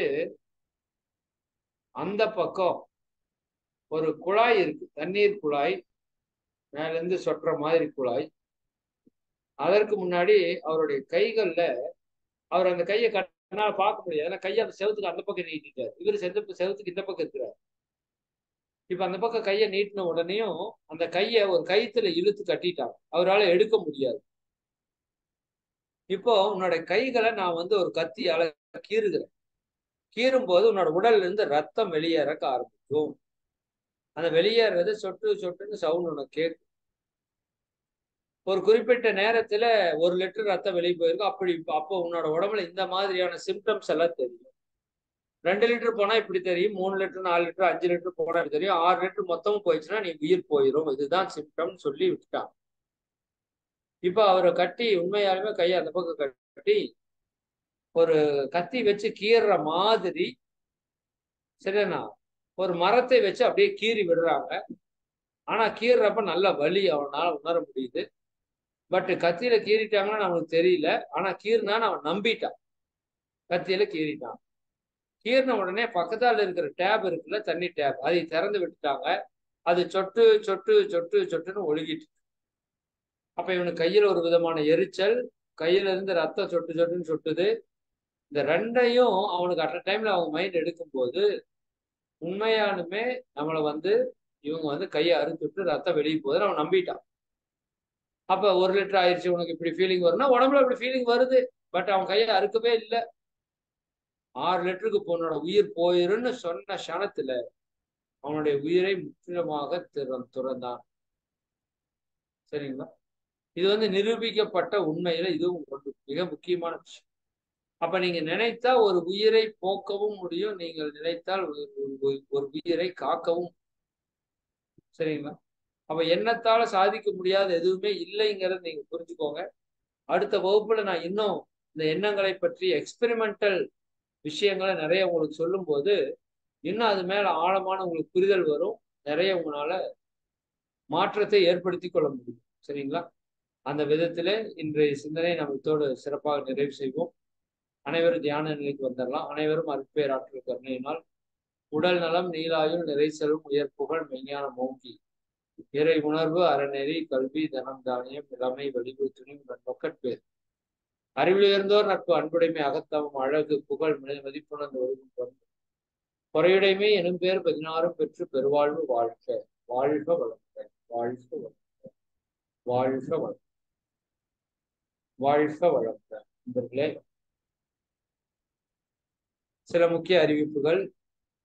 அந்த பக்கம் ஒரு குழாய் இருக்கு தண்ணீர் குழாய் மேல இருந்து சொட்டுற மாதிரி குழாய் அதற்கு முன்னாடி அவருடைய கைகள்ல அவர் அந்த கையை கண்ணால பார்க்க முடியாது ஏன்னா கையை அந்த செவத்துக்கு அந்த பக்கம் நீட்டிட்டார் இவர் செந்த செவத்துக்கு இந்த பக்கம் இருக்கிறார் இப்ப அந்த பக்கம் கையை நீட்டின உடனேயும் அந்த கையை ஒரு கயித்துல இழுத்து கட்டிட்டாங்க அவரால் எடுக்க முடியாது இப்போ உன்னோட கைகளை நான் வந்து ஒரு கத்தியால கீறுகிறேன் கீறும் போது உன்னோட உடல்ல இருந்து ரத்தம் வெளியேறக்க ஆரம்பிக்கும் அந்த வெளியேறது சொட்டு சொட்டுன்னு சவுண்ட் உனக்கு கேட்கும் ஒரு குறிப்பிட்ட நேரத்துல ஒரு லிட்டர் ரத்தம் வெளியே போயிருக்கும் அப்படி அப்போ உன்னோட உடம்புல இந்த மாதிரியான சிம்டம்ஸ் எல்லாம் தெரியும் ரெண்டு லிட்டர் போனா இப்படி தெரியும் மூணு லிட்டர் நாலு லிட்டர் அஞ்சு லிட்டர் போனா இப்படி தெரியும் ஆறு லிட்டர் மொத்தமும் போயிடுச்சுன்னா நீ உயிர் போயிடும் இதுதான் சிம்டம் சொல்லி விட்டுட்டான் இப்ப அவரை கட்டி உண்மையாலுமே கையை அந்த பக்கம் கட்டி ஒரு கத்தி வச்சு கீறுற மாதிரி சரிண்ணா ஒரு மரத்தை வச்சு அப்படியே கீறி விடுறாங்க ஆனா கீறுறப்ப நல்ல வலி அவனால உணர முடியுது பட் கத்தியில கீறிட்டாங்கன்னா நமக்கு தெரியல ஆனா கீறினான்னு அவன் நம்பிட்டான் கத்தியில கீறிட்டான் கீறின உடனே பக்கத்தால இருக்கிற டேப் இருக்குல்ல தண்ணி டேப் அதை திறந்து விட்டுட்டாங்க அது சொட்டு சொட்டு சொட்டு சொட்டுன்னு ஒழுகிட்டு அப்ப இவனுக்கு கையில ஒரு விதமான எரிச்சல் கையில இருந்து ரத்தம் சொட்டு சொட்டுன்னு சொட்டுது இந்த ரெண்டையும் அவனுக்கு அட் டைம்ல அவங்க மைண்ட் எடுக்கும்போது உண்மையானுமே நம்மளை வந்து இவங்க வந்து கையை அறுத்துட்டு ரத்தம் வெளியே போகுதுன்னு அவன் நம்பிட்டான் அப்ப ஒரு லிட்டர் ஆயிடுச்சு உனக்கு இப்படி ஃபீலிங் வரும்னா உடம்புல இப்படி ஃபீலிங் வருது பட் அவன் கையை அறுக்கவே இல்லை ஆறு லிட்டருக்கு பொண்ணோட உயிர் போயிருன்னு சொன்ன க்ஷணத்துல அவனுடைய உயிரை முற்றிலுமாக திறன் துறந்தான் சரிங்களா இது வந்து நிரூபிக்கப்பட்ட உண்மையில இதுவும் ஒன்று மிக முக்கியமான விஷயம் அப்ப நீங்க நினைத்தா ஒரு உயிரை போக்கவும் முடியும் நீங்கள் நினைத்தால் ஒரு உயிரை காக்கவும் சரிங்களா அப்ப எண்ணத்தால சாதிக்க முடியாத எதுவுமே இல்லைங்கிறத நீங்க புரிஞ்சுக்கோங்க அடுத்த வகுப்புல நான் இன்னும் இந்த எண்ணங்களை பற்றி எக்ஸ்பெரிமெண்டல் விஷயங்களை நிறைய உங்களுக்கு சொல்லும் போது இன்னும் அது மேல ஆழமான உங்களுக்கு புரிதல் வரும் நிறைய உங்களால மாற்றத்தை ஏற்படுத்தி கொள்ள முடியும் சரிங்களா அந்த விதத்திலே இன்றைய சிந்தனை நம்ம இதோடு சிறப்பாக நிறைவு செய்வோம் அனைவரும் தியான நிலைக்கு வந்துடலாம் அனைவரும் அற்பேராற்றல் கருணையினால் உடல் நலம் நீலாயுள் நிறை செல்வம் உயர் புகழ் மெய்ஞானம் ஓங்கி இறை உணர்வு அறநெறி கல்வி தனம் தானியம் இளமை வலிவு துணிவு நொக்கட்பேர் அறிவிலிருந்தோர் நட்பு அன்புடைமை அகத்தவம் அழகு புகழ் மதிப்புணர்ந்த ஒழுங்கும் கொண்டு குறையுடைமை எனும் பேர் பதினாறும் பெற்று பெருவாழ்வு வாழ்க வாழ்க வளர்க்க வாழ்க வளர்க்க வாழ்க வளர்க்க வாழ்க வளர்க்க நண்பர்களே சில முக்கிய அறிவிப்புகள்